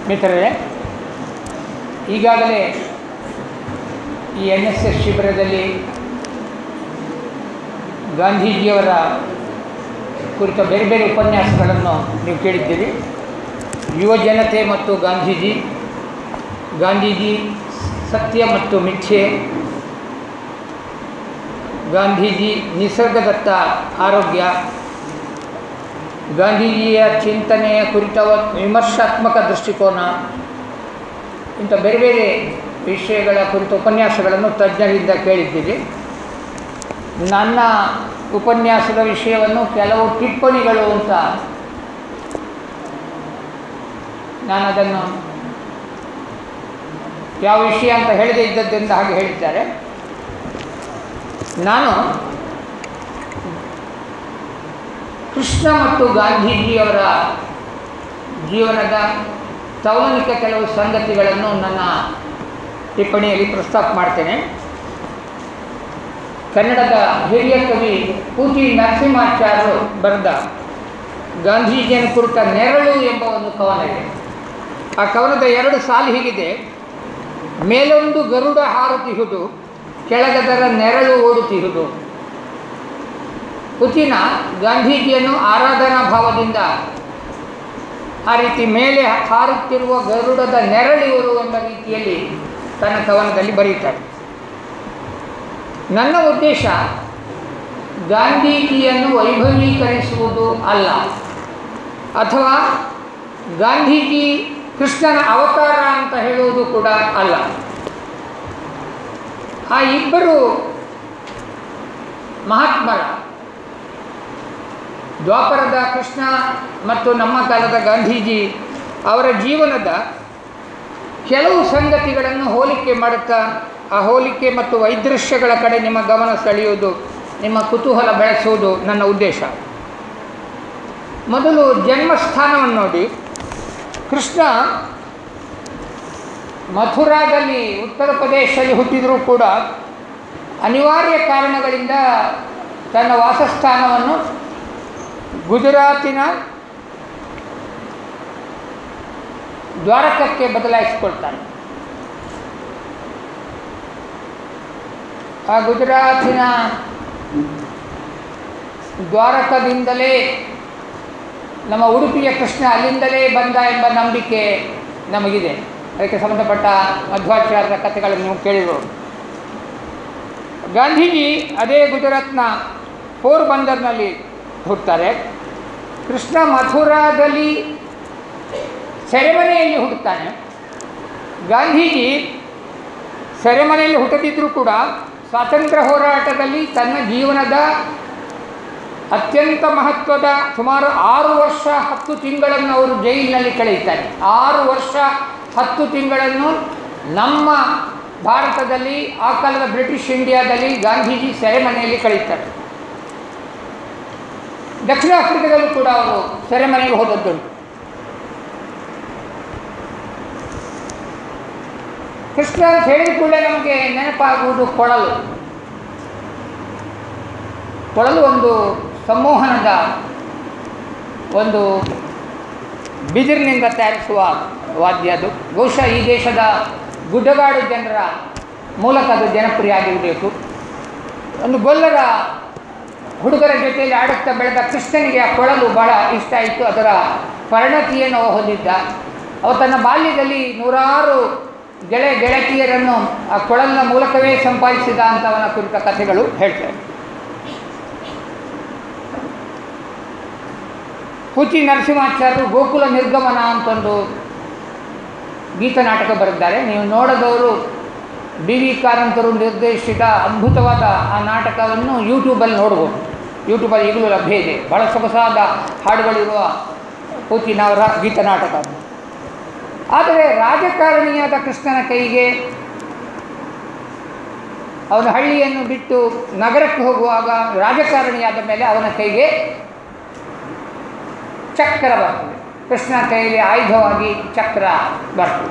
ಮಿತ್ರರೇ ಈಗಾಗಲೇ ಈ ಎನ್ ಎಸ್ ಎಸ್ ಶಿಬಿರದಲ್ಲಿ ಗಾಂಧೀಜಿಯವರ ಕುರಿತ ಬೇರೆ ಬೇರೆ ಉಪನ್ಯಾಸಗಳನ್ನು ನೀವು ಕೇಳಿದ್ದೀರಿ ಯುವ ಜನತೆ ಮತ್ತು ಗಾಂಧೀಜಿ ಗಾಂಧೀಜಿ ಸತ್ಯ ಮತ್ತು ಮಿಥ್ಯೆ ಗಾಂಧೀಜಿ ನಿಸರ್ಗದತ್ತ ಆರೋಗ್ಯ ಗಾಂಧೀಜಿಯ ಚಿಂತನೆಯ ಕುರಿತ ವಿಮರ್ಶಾತ್ಮಕ ದೃಷ್ಟಿಕೋನ ಇಂಥ ಬೇರೆ ಬೇರೆ ವಿಷಯಗಳ ಕುರಿತ ಉಪನ್ಯಾಸಗಳನ್ನು ತಜ್ಞರಿಂದ ಕೇಳಿದ್ದೀರಿ ನನ್ನ ಉಪನ್ಯಾಸದ ವಿಷಯವನ್ನು ಕೆಲವು ಟಿಪ್ಪಣಿಗಳು ಅಂತ ನಾನು ಅದನ್ನು ಯಾವ ವಿಷಯ ಅಂತ ಹೇಳದೇ ಇದ್ದದ್ದರಿಂದ ಹಾಗೆ ಹೇಳಿದ್ದಾರೆ ನಾನು ಕೃಷ್ಣ ಮತ್ತು ಗಾಂಧೀಜಿಯವರ ಜೀವನದ ತೌಲನಿಕ ಕೆಲವು ಸಂಗತಿಗಳನ್ನು ನನ್ನ ಟಿಪ್ಪಣಿಯಲ್ಲಿ ಪ್ರಸ್ತಾಪ ಮಾಡ್ತೇನೆ ಕನ್ನಡದ ಹಿರಿಯ ಕವಿ ಪೂತಿ ನರಸಿಂಹಾಚಾರ್ಯರು ಬರೆದ ಗಾಂಧೀಜಿಯನ್ನು ಕುರಿತ ನೆರಳು ಎಂಬ ಒಂದು ಕವನ ಇದೆ ಆ ಕವನದ ಎರಡು ಸಾಲು ಹೀಗಿದೆ ಮೇಲೊಂದು ಗರುಡ ಹಾರುತ್ತಿಹುದು ಕೆಳಗದರ ನೆರಳು ಓಡುತ್ತಿಹುದು ಪುತಿನ ಗಾಂಧೀಜಿಯನ್ನು ಆರಾಧನಾ ಭಾವದಿಂದ ಆ ರೀತಿ ಮೇಲೆ ಹಾರುತ್ತಿರುವ ಗರುಡದ ನೆರಳಿವರು ಎಂಬ ರೀತಿಯಲ್ಲಿ ತನ್ನ ಕವನದಲ್ಲಿ ಬರೆಯುತ್ತಾರೆ ನನ್ನ ಉದ್ದೇಶ ಗಾಂಧೀಜಿಯನ್ನು ವೈಭವೀಕರಿಸುವುದು ಅಲ್ಲ ಅಥವಾ ಗಾಂಧೀಜಿ ಕೃಷ್ಣನ ಅವತಾರ ಅಂತ ಹೇಳುವುದು ಕೂಡ ಅಲ್ಲ ಆ ಇಬ್ಬರು ಮಹಾತ್ಮರ ದ್ವಾಪರದ ಕೃಷ್ಣ ಮತ್ತು ನಮ್ಮ ಕಾಲದ ಗಾಂಧೀಜಿ ಅವರ ಜೀವನದ ಕೆಲವು ಸಂಗತಿಗಳನ್ನು ಹೋಲಿಕೆ ಮಾಡುತ್ತಾ ಆ ಹೋಲಿಕೆ ಮತ್ತು ವೈದೃಶ್ಯಗಳ ಕಡೆ ನಿಮ್ಮ ಗಮನ ಸೆಳೆಯುವುದು ನಿಮ್ಮ ಕುತೂಹಲ ಬೆಳೆಸುವುದು ನನ್ನ ಉದ್ದೇಶ ಮೊದಲು ಜನ್ಮಸ್ಥಾನವನ್ನು ನೋಡಿ ಕೃಷ್ಣ ಮಥುರಾದಲ್ಲಿ ಉತ್ತರ ಪ್ರದೇಶದಲ್ಲಿ ಹುಟ್ಟಿದರೂ ಕೂಡ ಅನಿವಾರ್ಯ ಕಾರಣಗಳಿಂದ ತನ್ನ ವಾಸಸ್ಥಾನವನ್ನು ಗುಜರಾತಿನ ದ್ವಾರಕಕ್ಕೆ ಬದಲಾಯಿಸಿಕೊಳ್ತಾನೆ ಆ ಗುಜರಾತಿನ ದ್ವಾರಕದಿಂದಲೇ ನಮ್ಮ ಉಡುಪಿಯ ಕೃಷ್ಣ ಅಲ್ಲಿಂದಲೇ ಬಂದ ಎಂಬ ನಂಬಿಕೆ ನಮಗಿದೆ ಅದಕ್ಕೆ ಸಂಬಂಧಪಟ್ಟ ಮಧ್ವಾಚಾರ್ಯರ ಕಥೆಗಳನ್ನು ನೀವು ಕೇಳಿರೋರು ಗಾಂಧೀಜಿ ಅದೇ ಗುಜರಾತ್ನ ಪೋರ್ಬಂದರ್ನಲ್ಲಿ ಹುಟ್ಟುತ್ತಾರೆ ಕೃಷ್ಣ ಮಥುರಾದಲ್ಲಿ ಸೆರೆಮನೆಯಲ್ಲಿ ಹುಟ್ಟುತ್ತಾನೆ ಗಾಂಧೀಜಿ ಸೆರೆಮನೆಯಲ್ಲಿ ಹುಟ್ಟದಿದ್ದರೂ ಕೂಡ ಸ್ವಾತಂತ್ರ್ಯ ಹೋರಾಟದಲ್ಲಿ ತನ್ನ ಜೀವನದ ಅತ್ಯಂತ ಮಹತ್ವದ ಸುಮಾರು ಆರು ವರ್ಷ ಹತ್ತು ತಿಂಗಳನ್ನು ಅವರು ಜೈಲಿನಲ್ಲಿ ಕಳೆಯುತ್ತಾರೆ ಆರು ವರ್ಷ ಹತ್ತು ತಿಂಗಳನ್ನು ನಮ್ಮ ಭಾರತದಲ್ಲಿ ಆ ಕಾಲದ ಬ್ರಿಟಿಷ್ ಇಂಡಿಯಾದಲ್ಲಿ ಗಾಂಧೀಜಿ ಸೆರೆಮನೆಯಲ್ಲಿ ಕಳೆಯುತ್ತಾರೆ ದಕ್ಷಿಣ ಆಫ್ರಿಕಾದಲ್ಲೂ ಕೂಡ ಅವರು ಸೆರೆಮನೆಗೆ ಹೋದದ್ದುಂಟು ಕೃಷ್ಣ ಅಂತ ಹೇಳಿದ ಕೂಡಲೇ ನಮಗೆ ನೆನಪಾಗುವುದು ಕೊಳಲು ಕೊಳಲು ಒಂದು ಸಂಮೋಹನದ ಒಂದು ಬಿದಿರಿನಿಂದ ತಯಾರಿಸುವ ವಾದ್ಯ ಅದು ಬಹುಶಃ ಈ ದೇಶದ ಗುಡ್ಡಗಾಡು ಜನರ ಮೂಲಕ ಅದು ಜನಪ್ರಿಯ ಆಗಿರಬೇಕು ಒಂದು ಗೊಲ್ಲರ ಹುಡುಗರ ಜೊತೆಯಲ್ಲಿ ಆಡುತ್ತಾ ಬೆಳೆದ ಕೃಷ್ಣನಿಗೆ ಆ ಕೊಳಲು ಭಾಳ ಇಷ್ಟ ಆಯಿತು ಅದರ ಪರಿಣತಿಯನ್ನು ಅವ ಹೊಂದಿದ್ದ ಅವ ತನ್ನ ಬಾಲ್ಯದಲ್ಲಿ ನೂರಾರು ಗೆಳೆ ಗೆಳತಿಯರನ್ನು ಆ ಕೊಳಲಿನ ಮೂಲಕವೇ ಸಂಪಾದಿಸಿದ ಅಂತವನ ಕುರಿತ ಕಥೆಗಳು ಹೇಳ್ತಾರೆ ಪೂಚಿ ನರಸಿಂಹಾಚಾರ್ಯರು ಗೋಕುಲ ನಿರ್ಗಮನ ಅಂತೊಂದು ಗೀತ ನಾಟಕ ಬರೆದಿದ್ದಾರೆ ನೀವು ನೋಡದವರು ಬಿ ವಿ ಕಾರಂತರು ನಿರ್ದೇಶಿಸಿದ ಅದ್ಭುತವಾದ ಆ ನಾಟಕವನ್ನು ಯೂಟ್ಯೂಬಲ್ಲಿ ನೋಡ್ಬೋದು ಯೂಟ್ಯೂಬಲ್ಲಿ ಈಗಲೂ ಲಭ್ಯ ಇದೆ ಭಾಳ ಸೊಗಸಾದ ಹಾಡುಗಳಿರುವ ಪೂತಿನವರ ಗೀತ ನಾಟಕ ಆದರೆ ರಾಜಕಾರಣಿಯಾದ ಕೃಷ್ಣನ ಕೈಗೆ ಅವನ ಹಳ್ಳಿಯನ್ನು ಬಿಟ್ಟು ನಗರಕ್ಕೆ ಹೋಗುವಾಗ ರಾಜಕಾರಣಿಯಾದ ಮೇಲೆ ಅವನ ಕೈಗೆ ಚಕ್ರ ಬರ್ತದೆ ಕೃಷ್ಣ ಕೈಯಲ್ಲಿ ಆಯುಧವಾಗಿ ಚಕ್ರ ಬರ್ತದೆ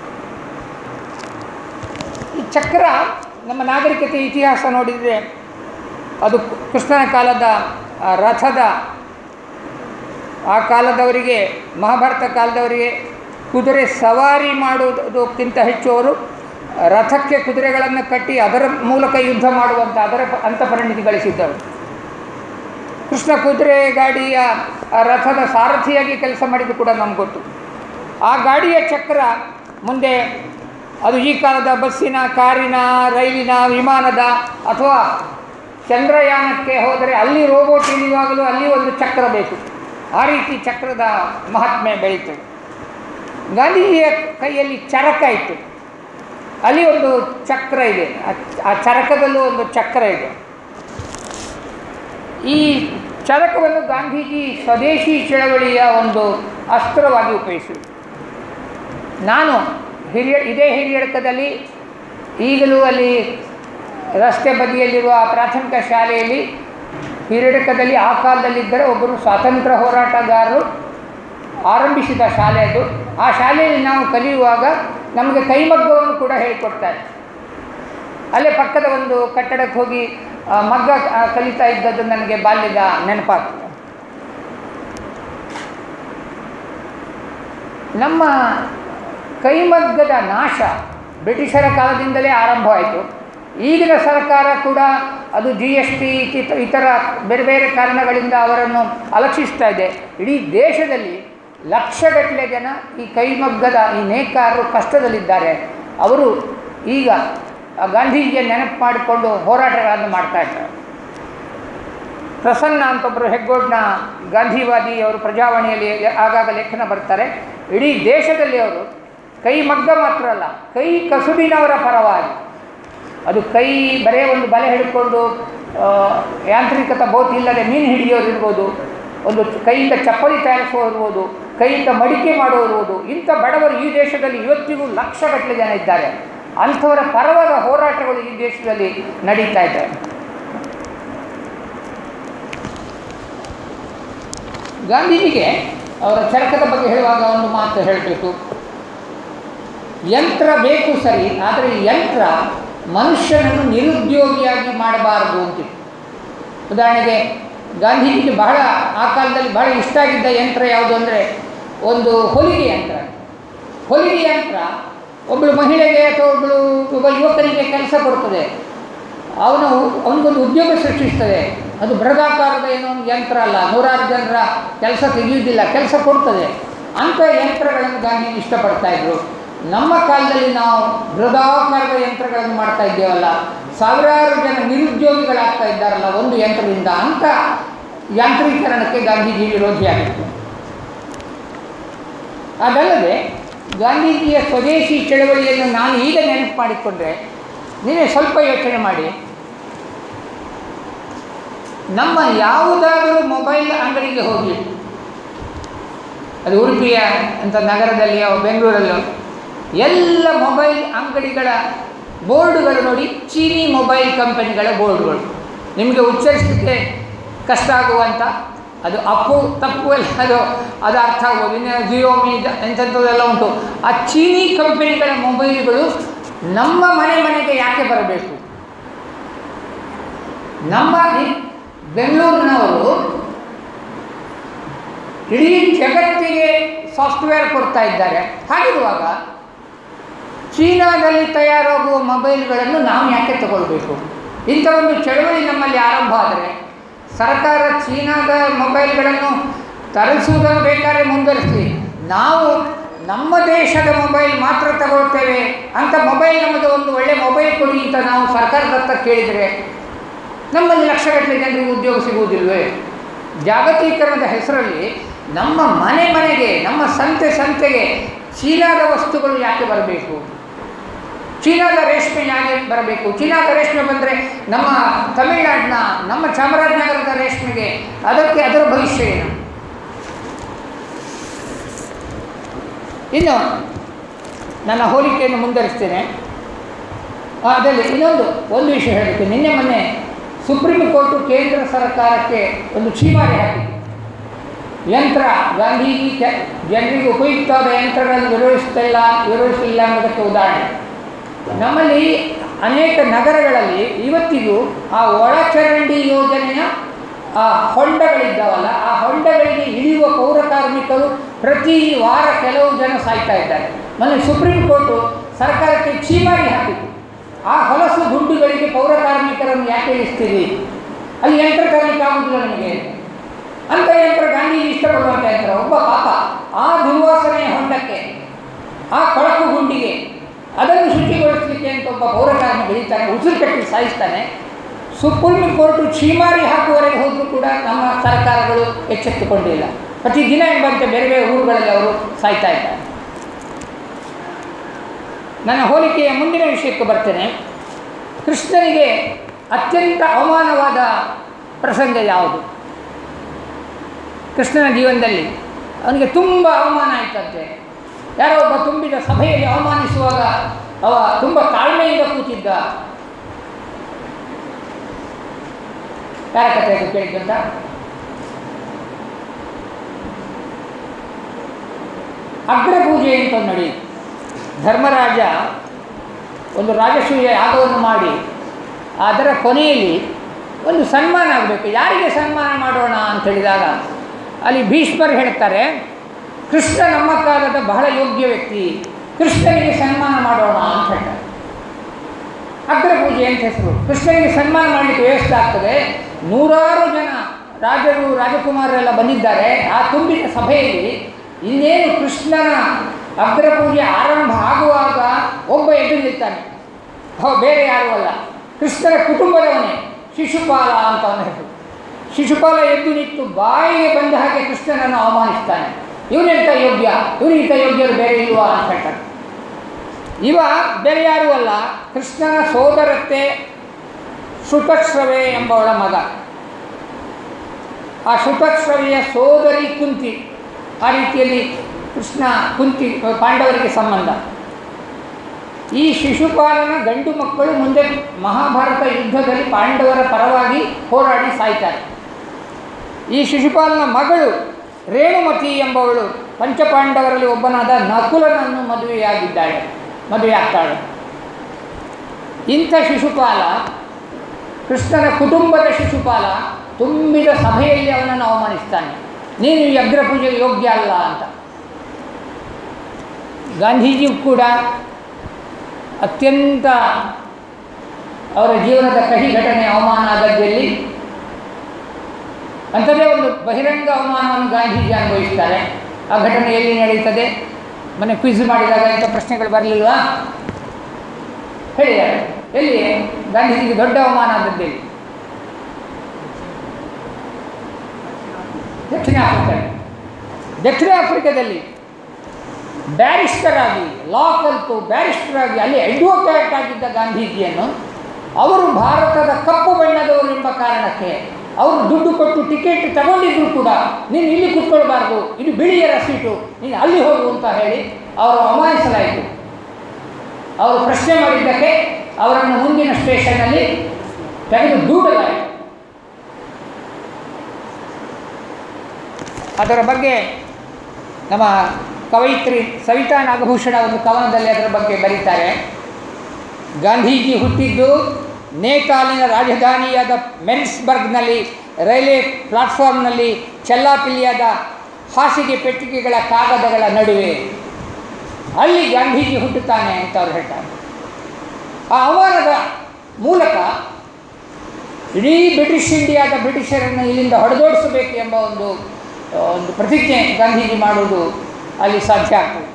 ಈ ಚಕ್ರ ನಮ್ಮ ನಾಗರಿಕತೆ ಇತಿಹಾಸ ನೋಡಿದರೆ ಅದು ಕೃಷ್ಣನ ಕಾಲದ ಆ ರಥದ ಆ ಕಾಲದವರಿಗೆ ಮಹಾಭಾರತ ಕಾಲದವರಿಗೆ ಕುದುರೆ ಸವಾರಿ ಮಾಡುವುದಕ್ಕಿಂತ ಹೆಚ್ಚು ಅವರು ರಥಕ್ಕೆ ಕುದುರೆಗಳನ್ನು ಕಟ್ಟಿ ಅದರ ಮೂಲಕ ಯುದ್ಧ ಮಾಡುವಂಥ ಅದರ ಪ- ಅಂಥ ಪರಿಣಿತಿ ಗಳಿಸಿದ್ದವರು ಕೃಷ್ಣ ಕುದುರೆ ಗಾಡಿಯ ಆ ರಥದ ಸಾರಥಿಯಾಗಿ ಕೆಲಸ ಮಾಡಿದ್ದು ಕೂಡ ನಮ್ಗೆ ಗೊತ್ತು ಆ ಗಾಡಿಯ ಚಕ್ರ ಮುಂದೆ ಅದು ಈ ಕಾಲದ ಬಸ್ಸಿನ ಕಾರಿನ ರೈಲಿನ ವಿಮಾನದ ಅಥವಾ ಚಂದ್ರಯಾನಕ್ಕೆ ಹೋದರೆ ಅಲ್ಲಿ ರೋಬೋಟ್ ಇಳಿಯುವಾಗಲೂ ಅಲ್ಲಿ ಒಂದು ಚಕ್ರ ಬೇಕು ಆ ರೀತಿ ಚಕ್ರದ ಮಹಾತ್ಮೆ ಬೆಳೀತದೆ ಗಾಂಧೀಜಿಯ ಕೈಯಲ್ಲಿ ಚರಕ ಇತ್ತು ಅಲ್ಲಿ ಒಂದು ಚಕ್ರ ಇದೆ ಆ- ಆ ಚರಕದಲ್ಲೂ ಒಂದು ಚಕ್ರ ಇದೆ ಈ ಚರಕವನ್ನು ಗಾಂಧೀಜಿ ಸ್ವದೇಶಿ ಚಳವಳಿಯ ಒಂದು ಅಸ್ತ್ರವಾಗಿ ಉಪಯೋಗಿಸಿದರು ನಾನು ಹಿರಿಯ ಇದೇ ಹಿರಿಯಡಕದಲ್ಲಿ ಈಗಲೂ ಅಲ್ಲಿ ರಸ್ತೆ ಬದಿಯಲ್ಲಿರುವ ಆ ಪ್ರಾಥಮಿಕ ಶಾಲೆಯಲ್ಲಿ ಹಿರಿಯಡಕದಲ್ಲಿ ಆ ಕಾಲದಲ್ಲಿದ್ದರೆ ಒಬ್ಬರು ಸ್ವಾತಂತ್ರ್ಯ ಹೋರಾಟಗಾರರು ಆರಂಭಿಸಿದ ಶಾಲೆ ಅದು ಆ ಶಾಲೆಯಲ್ಲಿ ನಾವು ಕಲಿಯುವಾಗ ನಮಗೆ ಕೈಮಗ್ಗವನ್ನು ಕೂಡ ಹೇಳಿಕೊಡ್ತಾರೆ ಅಲ್ಲೇ ಪಕ್ಕದ ಒಂದು ಕಟ್ಟಡಕ್ಕೆ ಹೋಗಿ ಆ, ಮಗ್ಗ ಆ, ಕಲಿತಾ ಇದ್ದದ್ದು ನನಗೆ ಬಾಲ್ಯದ ನೆನಪಾಗ್ತದೆ ನಮ್ಮ ಕೈಮಗ್ಗದ ನಾಶ ಬ್ರಿಟಿಷರ ಕಾಲದಿಂದಲೇ ಆರಂಭವಾಯಿತು ಈಗಿನ ಸರ್ಕಾರ ಕೂಡ ಅದು ಜಿ ಎಸ್ ಟಿ ಇತರ ಬೇರೆ ಬೇರೆ ಕಾರಣಗಳಿಂದ ಅವರನ್ನು ಅಲಕ್ಷಿಸ್ತಾ ಇದೆ ಇಡೀ ದೇಶದಲ್ಲಿ ಲಕ್ಷಗಟ್ಟಲೆ ಜನ ಈ ಕೈಮಗ್ಗದ ಈ ನೇಕಾರರು ಕಷ್ಟದಲ್ಲಿದ್ದಾರೆ ಅವರು ಈಗ ಆ ಗಾಂಧೀಜಿಯ ನೆನಪು ಮಾಡಿಕೊಂಡು ಹೋರಾಟಗಳನ್ನು ಮಾಡ್ತಾ ಇದ್ದಾರೆ ಪ್ರಸನ್ನ ಅಂತ ಒಬ್ಬರು ಹೆಗ್ಗೋಡ್ನ ಗಾಂಧಿವಾದಿ ಅವರು ಪ್ರಜಾವಾಣಿಯಲ್ಲಿ ಆಗಾಗ ಲೇಖನ ಬರ್ತಾರೆ ಇಡೀ ದೇಶದಲ್ಲಿ ಅವರು ಕೈ ಮಗ್ಗ ಮಾತ್ರ ಅಲ್ಲ ಕೈ ಕಸುಬಿನವರ ಪರವಾಗಿ ಅದು ಕೈ ಬರೇ ಒಂದು ಬಲೆ ಹಿಡ್ಕೊಂಡು ಆ, ಯಾಂತ್ರಿಕತ ಬೋಟ್ ಇಲ್ಲದೆ ಮೀನು ಹಿಡಿಯೋರು ಇರ್ಬೋದು ಒಂದು ಕೈಯಿಂದ ಚಪ್ಪಲಿ ತಯಾರಿಸುವವರು ಇರ್ಬೋದು ಕೈಯಿಂದ ಮಡಿಕೆ ಮಾಡೋರು ಇರ್ಬೋದು ಇಂಥ ಬಡವರು ಈ ದೇಶದಲ್ಲಿ ಇವತ್ತಿಗೂ ಲಕ್ಷಗಟ್ಟಲೆ ಜನ ಇದ್ದಾರೆ ಅಂಥವರ ಪರವಾದ ಹೋರಾಟಗಳು ಈ ದೇಶದಲ್ಲಿ ನಡೀತಾ ಇದ್ದಾವೆ ಗಾಂಧೀಜಿಗೆ ಅವರ ಚರಕದ ಬಗ್ಗೆ ಹೇಳುವಾಗ ಒಂದು ಮಾತು ಹೇಳಬೇಕು ಯಂತ್ರ ಬೇಕು ಸರಿ ಆದರೆ ಈ ಯಂತ್ರ ಮನುಷ್ಯನನ್ನು ನಿರುದ್ಯೋಗಿಯಾಗಿ ಮಾಡಬಾರದು ಅಂತಿತ್ತು ಉದಾಹರಣೆಗೆ ಗಾಂಧೀಜಿಗೆ ಬಹಳ ಆ ಕಾಲದಲ್ಲಿ ಬಹಳ ಇಷ್ಟ ಆಗಿದ್ದ ಯಂತ್ರ ಯಾವುದು ಅಂದರೆ ಒಂದು ಹೊಲಿಗೆ ಯಂತ್ರ ಹೊಲಿಗೆ ಯಂತ್ರ ಒಬ್ಬಳು ಮಹಿಳೆಗೆ ಅಥವಾ ಒಬ್ಬಳು ಒಬ್ಬ ಯುವಕರಿಗೆ ಕೆಲಸ ಕೊಡ್ತದೆ ಅವನು ಅವನಿಗೊಂದು ಉದ್ಯೋಗ ಸೃಷ್ಟಿಸ್ತದೆ ಅದು ಬೃಹದಾಕಾರದ ಏನೋ ಒಂದು ಯಂತ್ರ ಅಲ್ಲ ನೂರಾರು ಜನರ ಕೆಲಸ ತೆಗೆಯುವುದಿಲ್ಲ ಕೆಲಸ ಕೊಡ್ತದೆ ಅಂಥ ಯಂತ್ರಗಳನ್ನು ಗಾಂಧೀಜಿ ಇಷ್ಟಪಡ್ತಾ ಇದ್ರು ನಮ್ಮ ಕಾಲದಲ್ಲಿ ನಾವು ಬೃಹದಾಕಾರದ ಯಂತ್ರಗಳನ್ನು ಮಾಡ್ತಾ ಇದ್ದೇವಲ್ಲ ಸಾವಿರಾರು ಜನ ನಿರುದ್ಯೋಗಿಗಳಾಗ್ತಾ ಇದ್ದಾರಲ್ಲ ಒಂದು ಯಂತ್ರದಿಂದ ಅಂಥ ಯಾಂತ್ರೀಕರಣಕ್ಕೆ ಗಾಂಧೀಜಿ ವಿರೋಧಿಯಾಗಿತ್ತು ಅದಲ್ಲದೆ ಗಾಂಧೀಜಿಯ ಸ್ವದೇಶಿ ಚಳವಳಿಯನ್ನು ನಾನು ಈಗ ನೆನಪು ಮಾಡಿಕೊಂಡ್ರೆ ನೀವೇ ಸ್ವಲ್ಪ ಯೋಚನೆ ಮಾಡಿ ನಮ್ಮ ಯಾವುದಾದರೂ ಮೊಬೈಲ್ ಅಂಗಡಿಗೆ ಹೋಗಿ ಅದು ಉಡುಪಿಯ ಅಂತ ನಗರದಲ್ಲಿಯೋ ಬೆಂಗಳೂರಲ್ಲೋ ಎಲ್ಲ ಮೊಬೈಲ್ ಅಂಗಡಿಗಳ ಬೋರ್ಡುಗಳು ನೋಡಿ ಚೀನಿ ಮೊಬೈಲ್ ಕಂಪನಿಗಳ ಬೋರ್ಡುಗಳು ನಿಮಗೆ ಉಚ್ಚರಿಸಲಿಕ್ಕೆ ಕಷ್ಟ ಆಗುವಂಥ ಅದು ಅಪ್ಪು ತಪ್ಪು ಎಲ್ಲ ಅದು ಅದು ಅರ್ಥ ಆಗ್ಬೋದು ಇನ್ನು ಜಿಯೋಮಿ ಎಂಥದ್ದೆಲ್ಲ ಉಂಟು ಆ ಚೀನಿ ಕಂಪನಿಗಳ ಮೊಬೈಲ್ಗಳು ನಮ್ಮ ಮನೆ ಮನೆಗೆ ಯಾಕೆ ಬರಬೇಕು ನಮ್ಮ ಈ ಬೆಂಗಳೂರಿನವರು ಇಡೀ ಜಗತ್ತಿಗೆ ಸಾಫ್ಟ್ವೇರ್ ಕೊಡ್ತಾ ಇದ್ದಾರೆ ಹಾಗಿರುವಾಗ ಚೀನಾದಲ್ಲಿ ತಯಾರಾಗುವ ಮೊಬೈಲ್ಗಳನ್ನು ನಾವು ಯಾಕೆ ತಗೊಳ್ಬೇಕು ಇಂಥ ಒಂದು ಚಳವಳಿ ನಮ್ಮಲ್ಲಿ ಆರಂಭ ಆದರೆ ಸರ್ಕಾರ ಚೀನಾದ ಮೊಬೈಲ್ಗಳನ್ನು ತರಿಸುವುದನ್ನು ಬೇಕಾದ್ರೆ ಮುಂದುವರಿಸಲಿ ನಾವು ನಮ್ಮ ದೇಶದ ಮೊಬೈಲ್ ಮಾತ್ರ ತಗೊಳ್ತೇವೆ ಅಂತ ಮೊಬೈಲ್ ನಮಗೆ ಒಂದು ಒಳ್ಳೆ ಮೊಬೈಲ್ ಕೊಡಿ ಅಂತ ನಾವು ಸರ್ಕಾರದ ಹತ್ರ ಕೇಳಿದರೆ ನಮ್ಮಲ್ಲಿ ಲಕ್ಷಗಟ್ಟಲೆ ಜನರಿಗೆ ಉದ್ಯೋಗ ಸಿಗುವುದಿಲ್ವೇ ಜಾಗತೀಕರಣದ ಹೆಸರಲ್ಲಿ ನಮ್ಮ ಮನೆ ಮನೆಗೆ ನಮ್ಮ ಸಂತೆ ಸಂತೆಗೆ ಚೀನಾದ ವಸ್ತುಗಳು ಯಾಕೆ ಬರಬೇಕು ಚೀನಾದ ರೇಷ್ಮೆ ಯಾಕೆ ಬರಬೇಕು ಚೀನಾದ ರೇಷ್ಮೆ ಬಂದರೆ ನಮ್ಮ ತಮಿಳುನಾಡಿನ ನಮ್ಮ ಚಾಮರಾಜನಗರದ ರೇಷ್ಮೆಗೆ ಅದಕ್ಕೆ ಅದರ ಭವಿಷ್ಯ ಏನು ಇನ್ನು ನನ್ನ ಹೋಲಿಕೆಯನ್ನು ಮುಂದುವರಿಸ್ತೇನೆ ಆ, ಅದರಲ್ಲಿ ಇನ್ನೊಂದು ಒಂದು ವಿಷಯ ಹೇಳಬೇಕು ನಿನ್ನೆ ಮೊನ್ನೆ ಸುಪ್ರೀಂ ಕೋರ್ಟು ಕೇಂದ್ರ ಸರ್ಕಾರಕ್ಕೆ ಒಂದು ಛೀಮಾರಿ ಹಾಕಿದೆ ಯಂತ್ರ ಗಾಂಧೀಜಿ ಕೆ- ಜನರಿಗೆ ಉಪಯುಕ್ತವಾದ ಯಂತ್ರಗಳನ್ನು ವಿರೋಧಿಸ್ತಿಲ್ಲ ವಿರೋಧಿಸಲಿಲ್ಲ ಅನ್ನೋದಕ್ಕೆ ಉದಾಹರಣೆ ನಮ್ಮಲ್ಲಿ ಅನೇಕ ನಗರಗಳಲ್ಲಿ ಇವತ್ತಿಗೂ ಆ ಒಳಚರಂಡಿ ಯೋಜನೆಯ ಆ ಹೊಂಡಗಳಿದ್ದಾವಲ್ಲ ಆ ಹೊಂಡಗಳಿಗೆ ಇಳಿಯುವ ಪೌರ ಕಾರ್ಮಿಕರು ಪ್ರತಿ ವಾರ ಕೆಲವು ಜನ ಸಾಯ್ತಾ ಇದ್ದಾರೆ ಮೊನ್ನೆ ಸುಪ್ರೀಂ ಕೋರ್ಟು ಸರ್ಕಾರಕ್ಕೆ ಚೀಮಾರಿ ಹಾಕಿತು ಆ ಹೊಲಸು ಗುಂಡುಗಳಿಗೆ ಪೌರ ಕಾರ್ಮಿಕರನ್ನು ಯಾಕೆ ಇಳಿಸ್ತೀರಿ ಅಲ್ಲಿ ಯಂತ್ರ ತರಲಿಕ್ಕೆ ಆಗುದಿಲ್ಲ ನಿಮಗೆ ಅಂತ ಯಂತ್ರ ಗಾಂಧೀಜಿ ಇಷ್ಟಪಡುವಂಥ ಯಂತ್ರ ಒಬ್ಬ ಪಾಪ ಆ ದುರ್ವಾಸನೆಯ ಹೊಂಡಕ್ಕೆ ಆ ಕೊಳಕು ಗುಂಡಿಗೆ ಅದನ್ನು ಶುಚಿಗೊಳಿಸಲಿಕ್ಕೆ ಅಂತ ಒಬ್ಬ ಪೌರ ಕಾರ್ಮಿಕ ಇಳಿತಾನೆ ಉಸಿರು ಕಟ್ಟಿ ಸಾಯಿಸ್ತಾನೆ ಸುಪ್ರೀಂ ಕೋರ್ಟು ಚೀಮಾರಿ ಹಾಕುವವರೆಗೆ ಹೋದರೂ ಕೂಡ ನಮ್ಮ ಸರ್ಕಾರಗಳು ಎಚ್ಚೆತ್ತುಕೊಂಡಿಲ್ಲ ಪ್ರತಿದಿನ ಎಂಬಂತೆ ಬೇರೆ ಬೇರೆ ಊರುಗಳಲ್ಲಿ ಅವರು ಸಾಯ್ತಾ ಇದ್ದಾರೆ ನನ್ನ ಹೋಲಿಕೆಯ ಮುಂದಿನ ವಿಷಯಕ್ಕೆ ಬರ್ತೇನೆ ಕೃಷ್ಣನಿಗೆ ಅತ್ಯಂತ ಅವಮಾನವಾದ ಪ್ರಸಂಗ ಯಾವುದು ಕೃಷ್ಣನ ಜೀವನದಲ್ಲಿ ಅವನಿಗೆ ತುಂಬ ಅವಮಾನ ಆಯ್ತಂತೆ ಯಾರೋ ಒಬ್ಬ ತುಂಬಿದ ಸಭೆಯಲ್ಲಿ ಅವಮಾನಿಸುವಾಗ ಅವ ತುಂಬ ತಾಳ್ಮೆಯಿಂದ ಕೂತಿದ್ದ ಯಾರ ಕಥೆ ಅದು ಕೇಳಿದ್ದಂತ ಅಗ್ರಪೂಜೆ ಅಂತ ಒಂದು ನಡೆಯಿತು ಧರ್ಮರಾಜ ಒಂದು ರಾಜಸೂಯ ಯಾಗವನ್ನು ಮಾಡಿ ಅದರ ಕೊನೆಯಲ್ಲಿ ಒಂದು ಸನ್ಮಾನ ಆಗಬೇಕು ಯಾರಿಗೆ ಸನ್ಮಾನ ಮಾಡೋಣ ಅಂತ ಹೇಳಿದಾಗ ಅಲ್ಲಿ ಭೀಷ್ಮರು ಹೇಳ್ತಾರೆ ಕೃಷ್ಣ ನಮ್ಮ ಕಾಲದ ಬಹಳ ಯೋಗ್ಯ ವ್ಯಕ್ತಿ ಕೃಷ್ಣನಿಗೆ ಸನ್ಮಾನ ಮಾಡೋಣ ಅಂತ ಹೇಳ್ತಾರೆ ಅಗ್ರಪೂಜೆ ಅಂತ ಹೆಸರು ಕೃಷ್ಣನಿಗೆ ಸನ್ಮಾನ ಮಾಡಲಿಕ್ಕೆ ವ್ಯವಸ್ಥೆ ಆಗ್ತದೆ ನೂರಾರು ಜನ ರಾಜರು ರಾಜಕುಮಾರರೆಲ್ಲ ಬಂದಿದ್ದಾರೆ ಆ ತುಂಬಿದ ಸಭೆಯಲ್ಲಿ ಇನ್ನೇನು ಕೃಷ್ಣನ ಅಗ್ರಪೂಜೆ ಆರಂಭ ಆಗುವಾಗ ಒಬ್ಬ ಎದ್ದು ನಿಲ್ತಾನೆ ಹೋ ಬೇರೆ ಯಾರೂ ಅಲ್ಲ ಕೃಷ್ಣನ ಕುಟುಂಬದವನೇ ಶಿಶುಪಾಲ ಅಂತ ಅವನ ಹೆಸರು ಶಿಶುಪಾಲ ಎದ್ದು ನಿಂತು ಬಾಯಿಗೆ ಬಂದ ಹಾಗೆ ಕೃಷ್ಣನನ್ನು ಅವಮಾನಿಸ್ತಾನೆ ಇವನೆಂತ ಯೋಗ್ಯ ಇವನಿಗಿಂತ ಯೋಗ್ಯರು ಬೇರೆ ಇಲ್ವಾ ಅಂತ ಹೇಳ್ತಾನೆ ಇವ ಬೇರೆ ಯಾರೂ ಅಲ್ಲ ಕೃಷ್ಣನ ಸೋದರತ್ತೆ ಶುತಶ್ರವೆ ಎಂಬವಳ ಮಗ ಆ ಶುತಶ್ರವೆಯ ಸೋದರಿ ಕುಂತಿ ಆ ರೀತಿಯಲ್ಲಿ ಕೃಷ್ಣ ಕುಂತಿ ಪಾಂಡವರಿಗೆ ಸಂಬಂಧ ಈ ಶಿಶುಪಾಲನ ಗಂಡು ಮಕ್ಕಳು ಮುಂದೆ ಮಹಾಭಾರತ ಯುದ್ಧದಲ್ಲಿ ಪಾಂಡವರ ಪರವಾಗಿ ಹೋರಾಡಿ ಸಾಯ್ತಾರೆ ಈ ಶಿಶುಪಾಲನ ಮಗಳು ರೇಣುಮತಿ ಎಂಬವಳು ಪಂಚಪಾಂಡವರಲ್ಲಿ ಒಬ್ಬನಾದ ನಕುಲನನ್ನು ಮದುವೆಯಾಗಿದ್ದಾಳೆ ಮದುವೆಯಾಗ್ತಾಳೆ ಇಂಥ ಶಿಶುಪಾಲ ಕೃಷ್ಣನ ಕುಟುಂಬದ ಶಿಶುಪಾಲ ತುಂಬಿದ ಸಭೆಯಲ್ಲಿ ಅವನನ್ನು ಅವಮಾನಿಸ್ತಾನೆ ನೀನು ಈ ಅಗ್ರಪೂಜೆಗೆ ಯೋಗ್ಯ ಅಲ್ಲ ಅಂತ ಗಾಂಧೀಜಿಯು ಕೂಡ ಅತ್ಯಂತ ಅವರ ಜೀವನದ ಕಹಿ ಘಟನೆ ಅವಮಾನ ಆದದ್ದಲ್ಲಿ ಅಂಥದ್ದೇ ಒಂದು ಬಹಿರಂಗ ಅವಮಾನವನ್ನು ಗಾಂಧೀಜಿ ಅನುಭವಿಸ್ತಾರೆ ಆ ಘಟನೆ ಎಲ್ಲಿ ನಡೀತದೆ ಮೊನ್ನೆ ಕ್ವಿಜ್ ಮಾಡಿದಾಗ ಇಂಥ ಪ್ರಶ್ನೆಗಳು ಬರಲಿಲ್ವಾ ಹೇಳಿದ್ದಾರೆ ಎಲ್ಲಿ ಗಾಂಧೀಜಿಗೆ ದೊಡ್ಡ ಅವಮಾನ ಆದದ್ದಲ್ಲಿ ದಕ್ಷಿಣ ಆಫ್ರಿಕಾ ದಕ್ಷಿಣ ಆಫ್ರಿಕಾದಲ್ಲಿ ಬ್ಯಾರಿಸ್ಟರ್ ಆಗಿ ಲಾ ಕಲಿತು ಬ್ಯಾರಿಸ್ಟರ್ ಆಗಿ ಅಲ್ಲಿ ಅಡ್ವೊಕೇಟ್ ಆಗಿದ್ದ ಗಾಂಧೀಜಿಯನ್ನು ಅವರು ಭಾರತದ ಕಪ್ಪು ಬಣ್ಣದವರು ಎಂಬ ಕಾರಣಕ್ಕೆ ಅವರು ದುಡ್ಡು ಕೊಟ್ಟು ಟಿಕೆಟ್ ತಗೊಂಡಿದ್ರು ಕೂಡ ನೀನು ಇಲ್ಲಿ ಕುತ್ಕೊಳ್ಬಾರ್ದು ಇದು ಬಿಳಿಯರ ಸೀಟು ನೀನು ಅಲ್ಲಿ ಹೋಗು ಅಂತ ಹೇಳಿ ಅವರು ಅವಮಾನಿಸಲಾಯಿತು ಅವರು ಪ್ರಶ್ನೆ ಮಾಡಿದ್ದಕ್ಕೆ ಅವರನ್ನು ಮುಂದಿನ ಸ್ಟೇಷನ್ನಲ್ಲಿ ತೆಗೆದು ದೂಡಲಾಯಿತು ಅದರ ಬಗ್ಗೆ ನಮ್ಮ ಕವಯಿತ್ರಿ ಸವಿತಾ ನಾಗಭೂಷಣ ಒಂದು ಕವನದಲ್ಲಿ ಅದರ ಬಗ್ಗೆ ಬರೀತಾರೆ ಗಾಂಧೀಜಿ ಹುಟ್ಟಿದ್ದು ನೇಪಾಳಿನ ರಾಜಧಾನಿಯಾದ ಮೆನ್ಸ್ಬರ್ಗ್ನಲ್ಲಿ ರೈಲ್ವೆ ಪ್ಲಾಟ್ಫಾರ್ಮ್ನಲ್ಲಿ ಚೆಲ್ಲಾಪಿಲ್ಲಿಯಾದ ಹಾಸಿಗೆ ಪೆಟ್ಟಿಗೆಗಳ ಕಾಗದಗಳ ನಡುವೆ ಅಲ್ಲಿ ಗಾಂಧೀಜಿ ಹುಟ್ಟುತ್ತಾನೆ ಅಂತ ಅವ್ರು ಹೇಳ್ತಾರೆ ಆ ಅವಮಾನದ ಮೂಲಕ ಇಡೀ ಬ್ರಿಟಿಷ್ ಇಂಡಿಯಾದ ಬ್ರಿಟಿಷರನ್ನು ಇಲ್ಲಿಂದ ಹೊಡೆದೋಡಿಸಬೇಕು ಎಂಬ ಒಂದು ಒಂದು ಪ್ರತಿಜ್ಞೆ ಗಾಂಧೀಜಿ ಮಾಡುವುದು ಅಲ್ಲಿ ಸಾಧ್ಯ ಆಗ್ತದೆ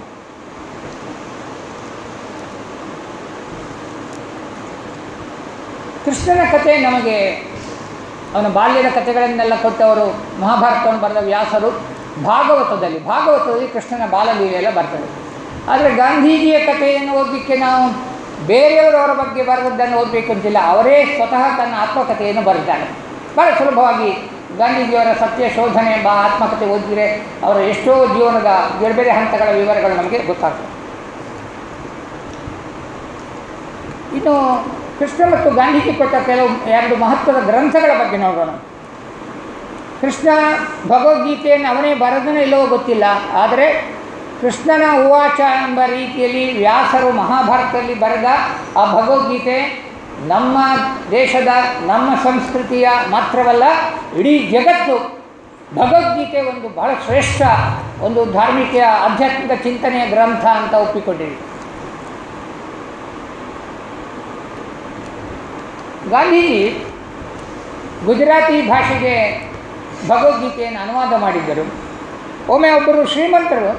ಕೃಷ್ಣನ ಕಥೆ ನಮಗೆ ಅವನ ಬಾಲ್ಯದ ಕಥೆಗಳನ್ನೆಲ್ಲ ಕೊಟ್ಟವರು ಮಹಾಭಾರತವನ್ನು ಬರೆದ ವ್ಯಾಸರು ಭಾಗವತದಲ್ಲಿ ಭಾಗವತದಲ್ಲಿ ಕೃಷ್ಣನ ಬಾಲಲೀಲೆ ಎಲ್ಲ ಬರ್ತದೆ ಆದರೆ ಗಾಂಧೀಜಿಯ ಕಥೆಯನ್ನು ಓದಲಿಕ್ಕೆ ನಾವು ಬೇರೆಯವರವರ ಬಗ್ಗೆ ಬರೆದದ್ದನ್ನು ಓದಬೇಕು ಅಂತಿಲ್ಲ ಅವರೇ ಸ್ವತಃ ತನ್ನ ಆತ್ಮಕಥೆಯನ್ನು ಬರೆದಿದ್ದಾರೆ ಭಾಳ ಸುಲಭವಾಗಿ ಗಾಂಧೀಜಿಯವರ ಸತ್ಯ ಶೋಧನೆ ಎಂಬ ಆತ್ಮಕಥೆ ಓದಿದರೆ ಅವರ ಎಷ್ಟೋ ಜೀವನದ ಬೇರೆ ಬೇರೆ ಹಂತಗಳ ವಿವರಗಳು ನಮಗೆ ಗೊತ್ತಾಗ್ತದೆ ಇನ್ನು ಕೃಷ್ಣ ಮತ್ತು ಗಾಂಧೀಜಿ ಕೊಟ್ಟ ಕೆಲವು ಎರಡು ಮಹತ್ವದ ಗ್ರಂಥಗಳ ಬಗ್ಗೆ ನೋಡೋಣ ಕೃಷ್ಣ ಭಗವದ್ಗೀತೆಯನ್ನು ಅವನೇ ಬರೆದನೇ ಇಲ್ಲವೋ ಗೊತ್ತಿಲ್ಲ ಆದರೆ ಕೃಷ್ಣನ ಉವಾಚ ಎಂಬ ರೀತಿಯಲ್ಲಿ ವ್ಯಾಸರು ಮಹಾಭಾರತದಲ್ಲಿ ಬರೆದ ಆ ಭಗವದ್ಗೀತೆ ನಮ್ಮ ದೇಶದ ನಮ್ಮ ಸಂಸ್ಕೃತಿಯ ಮಾತ್ರವಲ್ಲ ಇಡೀ ಜಗತ್ತು ಭಗವದ್ಗೀತೆ ಒಂದು ಬಹಳ ಶ್ರೇಷ್ಠ ಒಂದು ಧಾರ್ಮಿಕ ಆಧ್ಯಾತ್ಮಿಕ ಚಿಂತನೆಯ ಗ್ರಂಥ ಅಂತ ಒಪ್ಪಿಕೊಂಡಿರಿ ಗಾಂಧೀಜಿ ಗುಜರಾತಿ ಭಾಷೆಗೆ ಭಗವದ್ಗೀತೆಯನ್ನು ಅನುವಾದ ಮಾಡಿದ್ದರು ಒಮ್ಮೆ ಒಬ್ಬರು ಶ್ರೀಮಂತರು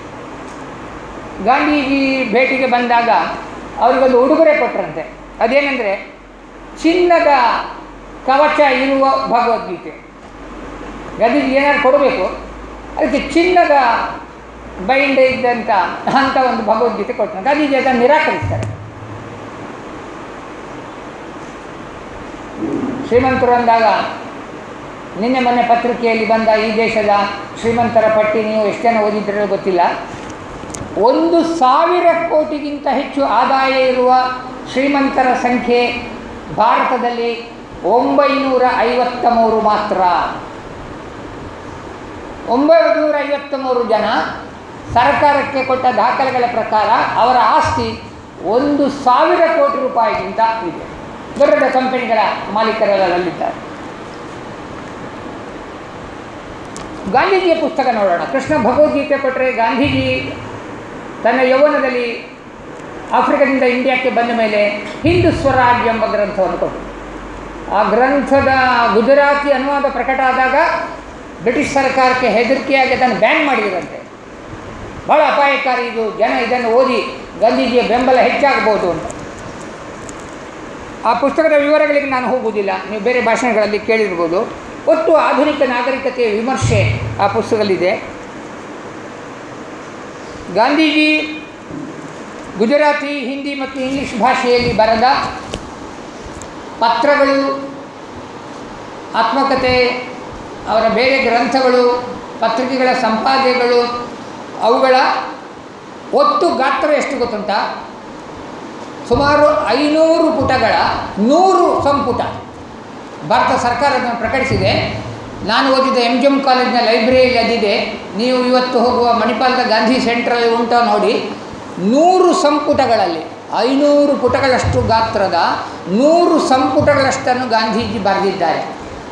ಗಾಂಧೀಜಿ ಭೇಟಿಗೆ ಬಂದಾಗ ಅವರಿಗೊಂದು ಉಡುಗೊರೆ ಕೊಟ್ಟರಂತೆ ಅದೇನೆಂದರೆ ಚಿನ್ನದ ಕವಚ ಇರುವ ಭಗವದ್ಗೀತೆ ಗಾಂಧೀಜಿ ಏನಾದ್ರು ಕೊಡಬೇಕು ಅದಕ್ಕೆ ಚಿನ್ನದ ಬೈಂಡ್ ಇದ್ದಂಥ ಅಂಥ ಒಂದು ಭಗವದ್ಗೀತೆ ಕೊಟ್ಟರು ಗಾಂಧೀಜಿ ಅದನ್ನು ನಿರಾಕರಿಸ್ತಾರೆ ಶ್ರೀಮಂತರು ಅಂದಾಗ ನಿನ್ನೆ ಮೊನ್ನೆ ಪತ್ರಿಕೆಯಲ್ಲಿ ಬಂದ ಈ ದೇಶದ ಶ್ರೀಮಂತರ ಪಟ್ಟಿ ನೀವು ಎಷ್ಟು ಜನ ಓದಿದ್ರೆ ಗೊತ್ತಿಲ್ಲ ಒಂದು ಸಾವಿರ ಕೋಟಿಗಿಂತ ಹೆಚ್ಚು ಆದಾಯ ಇರುವ ಶ್ರೀಮಂತರ ಸಂಖ್ಯೆ ಭಾರತದಲ್ಲಿ ಒಂಬೈನೂರ ಐವತ್ತ ಮೂರು ಮಾತ್ರ ಒಂಬೈನೂರ ಐವತ್ತ ಮೂರು ಜನ ಸರ್ಕಾರಕ್ಕೆ ಕೊಟ್ಟ ದಾಖಲೆಗಳ ಪ್ರಕಾರ ಅವರ ಆಸ್ತಿ ಒಂದು ಸಾವಿರ ಕೋಟಿ ರೂಪಾಯಿಗಿಂತ ಇದೆ ದೊಡ್ಡ ದೊಡ್ಡ ಕಂಪನಿಗಳ ಮಾಲೀಕರಲ್ಲಿದ್ದಾರೆ ಗಾಂಧೀಜಿಯ ಪುಸ್ತಕ ನೋಡೋಣ ಕೃಷ್ಣ ಭಗವದ್ಗೀತೆ ಕೊಟ್ಟರೆ ಗಾಂಧೀಜಿ ತನ್ನ ಯೌವನದಲ್ಲಿ ಆಫ್ರಿಕಾದಿಂದ ಇಂಡಿಯಾಕ್ಕೆ ಬಂದ ಮೇಲೆ ಹಿಂದೂ ಸ್ವರಾಜ್ ಎಂಬ ಗ್ರಂಥವನ್ನು ಕೊಟ್ಟರು ಆ ಗ್ರಂಥದ ಗುಜರಾತಿ ಅನುವಾದ ಪ್ರಕಟ ಆದಾಗ ಬ್ರಿಟಿಷ್ ಸರ್ಕಾರಕ್ಕೆ ಹೆದರಿಕೆಯಾಗಿ ಅದನ್ನು ಬ್ಯಾನ್ ಮಾಡಿದರಂತೆ ಭಾಳ ಅಪಾಯಕಾರಿ ಇದು ಜನ ಇದನ್ನು ಓದಿ ಗಾಂಧೀಜಿಯ ಬೆಂಬಲ ಹೆಚ್ಚಾಗಬಹುದು ಅಂತ ಆ ಪುಸ್ತಕದ ವಿವರಗಳಿಗೆ ನಾನು ಹೋಗುವುದಿಲ್ಲ ನೀವು ಬೇರೆ ಭಾಷಣಗಳಲ್ಲಿ ಕೇಳಿರ್ಬೋದು ಒಟ್ಟು ಆಧುನಿಕ ನಾಗರಿಕತೆಯ ವಿಮರ್ಶೆ ಆ ಪುಸ್ತಕದಲ್ಲಿದೆ ಗಾಂಧೀಜಿ ಗುಜರಾತಿ ಹಿಂದಿ ಮತ್ತು ಇಂಗ್ಲೀಷ್ ಭಾಷೆಯಲ್ಲಿ ಬರೆದ ಪತ್ರಗಳು ಆತ್ಮಕತೆ ಅವರ ಬೇರೆ ಗ್ರಂಥಗಳು ಪತ್ರಿಕೆಗಳ ಸಂಪಾದನೆಗಳು ಅವುಗಳ ಒಟ್ಟು ಗಾತ್ರ ಎಷ್ಟು ಗೊತ್ತುಂಟ ಸುಮಾರು ಐನೂರು ಪುಟಗಳ ನೂರು ಸಂಪುಟ ಭಾರತ ಸರ್ಕಾರ ಅದನ್ನು ಪ್ರಕಟಿಸಿದೆ ನಾನು ಓದಿದ ಎಮ್ ಜಿ ಎಮ್ ಕಾಲೇಜಿನ ಲೈಬ್ರರಿಯಲ್ಲಿ ಅದಿದೆ ನೀವು ಇವತ್ತು ಹೋಗುವ ಮಣಿಪಾಲದ ಗಾಂಧಿ ಸೆಂಟ್ರಲ್ಲಿ ಉಂಟ ನೋಡಿ ನೂರು ಸಂಪುಟಗಳಲ್ಲಿ ಐನೂರು ಪುಟಗಳಷ್ಟು ಗಾತ್ರದ ನೂರು ಸಂಪುಟಗಳಷ್ಟನ್ನು ಗಾಂಧೀಜಿ ಬರೆದಿದ್ದಾರೆ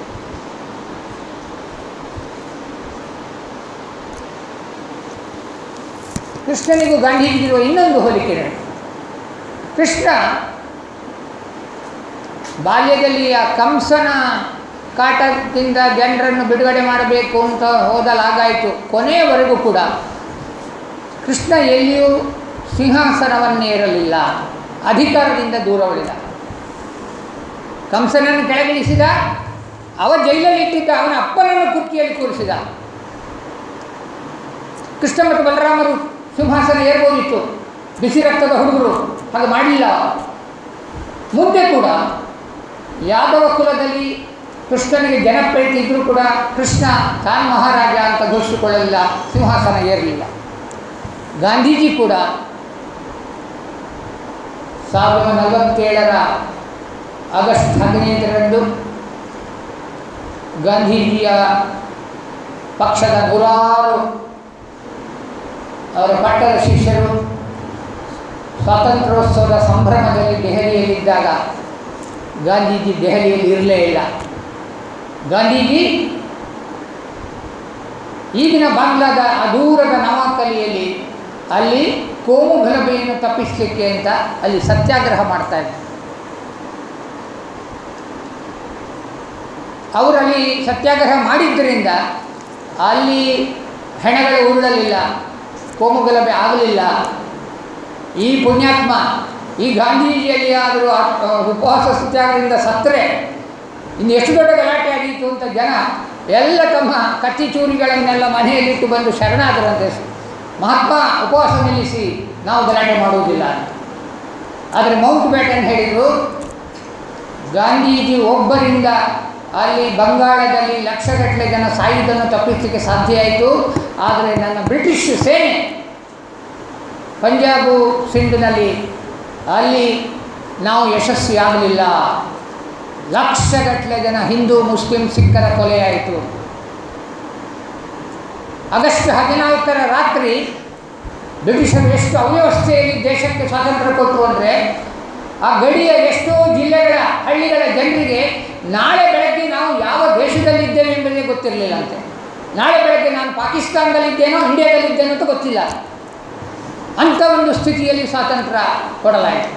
ಕೃಷ್ಣನಿಗೂ ಗಾಂಧೀಜಿಗಿರುವ ಇನ್ನೊಂದು ಹೋಲಿಕೆ ನೋಡಿ ಕೃಷ್ಣ ಬಾಲ್ಯದಲ್ಲಿ ಆ ಕಂಸನ ಕಾಟದಿಂದ ಜನರನ್ನು ಬಿಡುಗಡೆ ಮಾಡಬೇಕು ಅಂತ ಹೋದಲಾಗಾಯಿತು ಕೊನೆಯವರೆಗೂ ಕೂಡ ಕೃಷ್ಣ ಎಲ್ಲಿಯೂ ಸಿಂಹಾಸನವನ್ನೇರಲಿಲ್ಲ ಅಧಿಕಾರದಿಂದ ದೂರ ಉಳಿದ ಕಂಸನನ್ನು ಕೆಳಗಿಳಿಸಿದ ಅವ ಜೈಲಲ್ಲಿ ಇಟ್ಟಿದ್ದ ಅವನ ಅಪ್ಪನನ್ನು ಕುರ್ಚಿಯಲ್ಲಿ ಕೂರಿಸಿದ ಕೃಷ್ಣ ಮತ್ತು ಬಲರಾಮರು ಸಿಂಹಾಸನ ಏರ್ಬೋದಿತ್ತು ಬಿಸಿ ರಕ್ತದ ಹುಡುಗರು ಹಾಗೆ ಮಾಡಲಿಲ್ಲ ಮುಂದೆ ಕೂಡ ಯಾದವ ಕುಲದಲ್ಲಿ ಕೃಷ್ಣನಿಗೆ ಜನಪ್ರಿಯತೆ ಇದ್ದರೂ ಕೂಡ ಕೃಷ್ಣ ತಾನು ಮಹಾರಾಜ ಅಂತ ಘೋಷಿಸಿಕೊಳ್ಳಲಿಲ್ಲ ಸಿಂಹಾಸನ ಏರಲಿಲ್ಲ ಗಾಂಧೀಜಿ ಕೂಡ ಸಾವಿರದ ನಲವತ್ತೇಳರ ಆಗಸ್ಟ್ ಹದಿನೈದರಂದು ಗಾಂಧೀಜಿಯ ಪಕ್ಷದ ನೂರಾರು ಅವರ ಪಟ್ಟದ ಶಿಷ್ಯರು ಸ್ವಾತಂತ್ರ್ಯೋತ್ಸವದ ಸಂಭ್ರಮದಲ್ಲಿ ದೆಹಲಿಯಲ್ಲಿದ್ದಾಗ ಗಾಂಧೀಜಿ ದೆಹಲಿಯಲ್ಲಿ ಇರಲೇ ಇಲ್ಲ ಗಾಂಧೀಜಿ ಈಗಿನ ಬಾಂಗ್ಲಾದ ಅದೂರದ ನವಾಕಲಿಯಲ್ಲಿ ಅಲ್ಲಿ ಕೋಮು ಗಲಭೆಯನ್ನು ತಪ್ಪಿಸಲಿಕ್ಕೆ ಅಂತ ಅಲ್ಲಿ ಸತ್ಯಾಗ್ರಹ ಮಾಡ್ತಾ ಇದ್ದಾರೆ ಅವರಲ್ಲಿ ಸತ್ಯಾಗ್ರಹ ಮಾಡಿದ್ದರಿಂದ ಅಲ್ಲಿ ಹೆಣಗಳು ಉರುಳಲಿಲ್ಲ ಕೋಮು ಗಲಭೆ ಆಗಲಿಲ್ಲ ಈ ಪುಣ್ಯಾತ್ಮ ಈ ಗಾಂಧೀಜಿಯಲ್ಲಿ ಆದರೂ ಉಪವಾಸ ಸತ್ಯಾಗ್ರಹದಿಂದ ಸತ್ತರೆ ಇನ್ನು ಎಷ್ಟು ದೊಡ್ಡ ಗಲಾಟೆ ಆಗಿತ್ತು ಅಂತ ಜನ ಎಲ್ಲ ತಮ್ಮ ಕತ್ತಿ ಚೂರಿಗಳನ್ನೆಲ್ಲ ಮನೆಯಲ್ಲಿಟ್ಟು ಬಂದು ಶರಣಾದರಂತೆ ಮಹಾತ್ಮ ಉಪವಾಸ ನಿಲ್ಲಿಸಿ ನಾವು ಗಲಾಟೆ ಮಾಡುವುದಿಲ್ಲ ಆದರೆ ಮೌಂಟ್ ಬ್ಯಾಟನ್ ಹೇಳಿದರು ಗಾಂಧೀಜಿ ಒಬ್ಬರಿಂದ ಅಲ್ಲಿ ಬಂಗಾಳದಲ್ಲಿ ಲಕ್ಷಗಟ್ಟಲೆ ಜನ ಸಾಯುವುದನ್ನು ತಪ್ಪಿಸಲಿಕ್ಕೆ ಸಾಧ್ಯ ಆಯಿತು ಆದರೆ ನನ್ನ ಬ್ರಿಟಿಷ್ ಸೇನೆ ಪಂಜಾಬು ಸಿಂಧ್ನಲ್ಲಿ ಅಲ್ಲಿ ನಾವು ಯಶಸ್ವಿಯಾಗಲಿಲ್ಲ ಲಕ್ಷಗಟ್ಟಲೆ ಜನ ಹಿಂದೂ ಮುಸ್ಲಿಂ ಸಿಖ್ಖರ ಕೊಲೆಯಾಯಿತು ಆಗಸ್ಟ್ ಹದಿನಾಲ್ಕರ ರಾತ್ರಿ ಬ್ರಿಟಿಷರು ಎಷ್ಟು ಅವ್ಯವಸ್ಥೆಯಲ್ಲಿ ದೇಶಕ್ಕೆ ಸ್ವಾತಂತ್ರ್ಯ ಕೊಟ್ಟರು ಅಂದರೆ ಆ ಗಡಿಯ ಎಷ್ಟೋ ಜಿಲ್ಲೆಗಳ ಹಳ್ಳಿಗಳ ಜನರಿಗೆ ನಾಳೆ ಬೆಳಗ್ಗೆ ನಾವು ಯಾವ ದೇಶದಲ್ಲಿದ್ದೇವೆ ಎಂಬುದೇ ಗೊತ್ತಿರಲಿಲ್ಲ ಅಂತೆ ನಾಳೆ ಬೆಳಗ್ಗೆ ನಾನು ಪಾಕಿಸ್ತಾನದಲ್ಲಿದ್ದೇನೋ ಇಂಡಿಯಾದಲ್ಲಿದ್ದೇನೋ ಅಂತ ಗೊತ್ತಿಲ್ಲ ಅಂಥ ಒಂದು ಸ್ಥಿತಿಯಲ್ಲಿ ಸ್ವಾತಂತ್ರ್ಯ ಕೊಡಲಾಯಿತು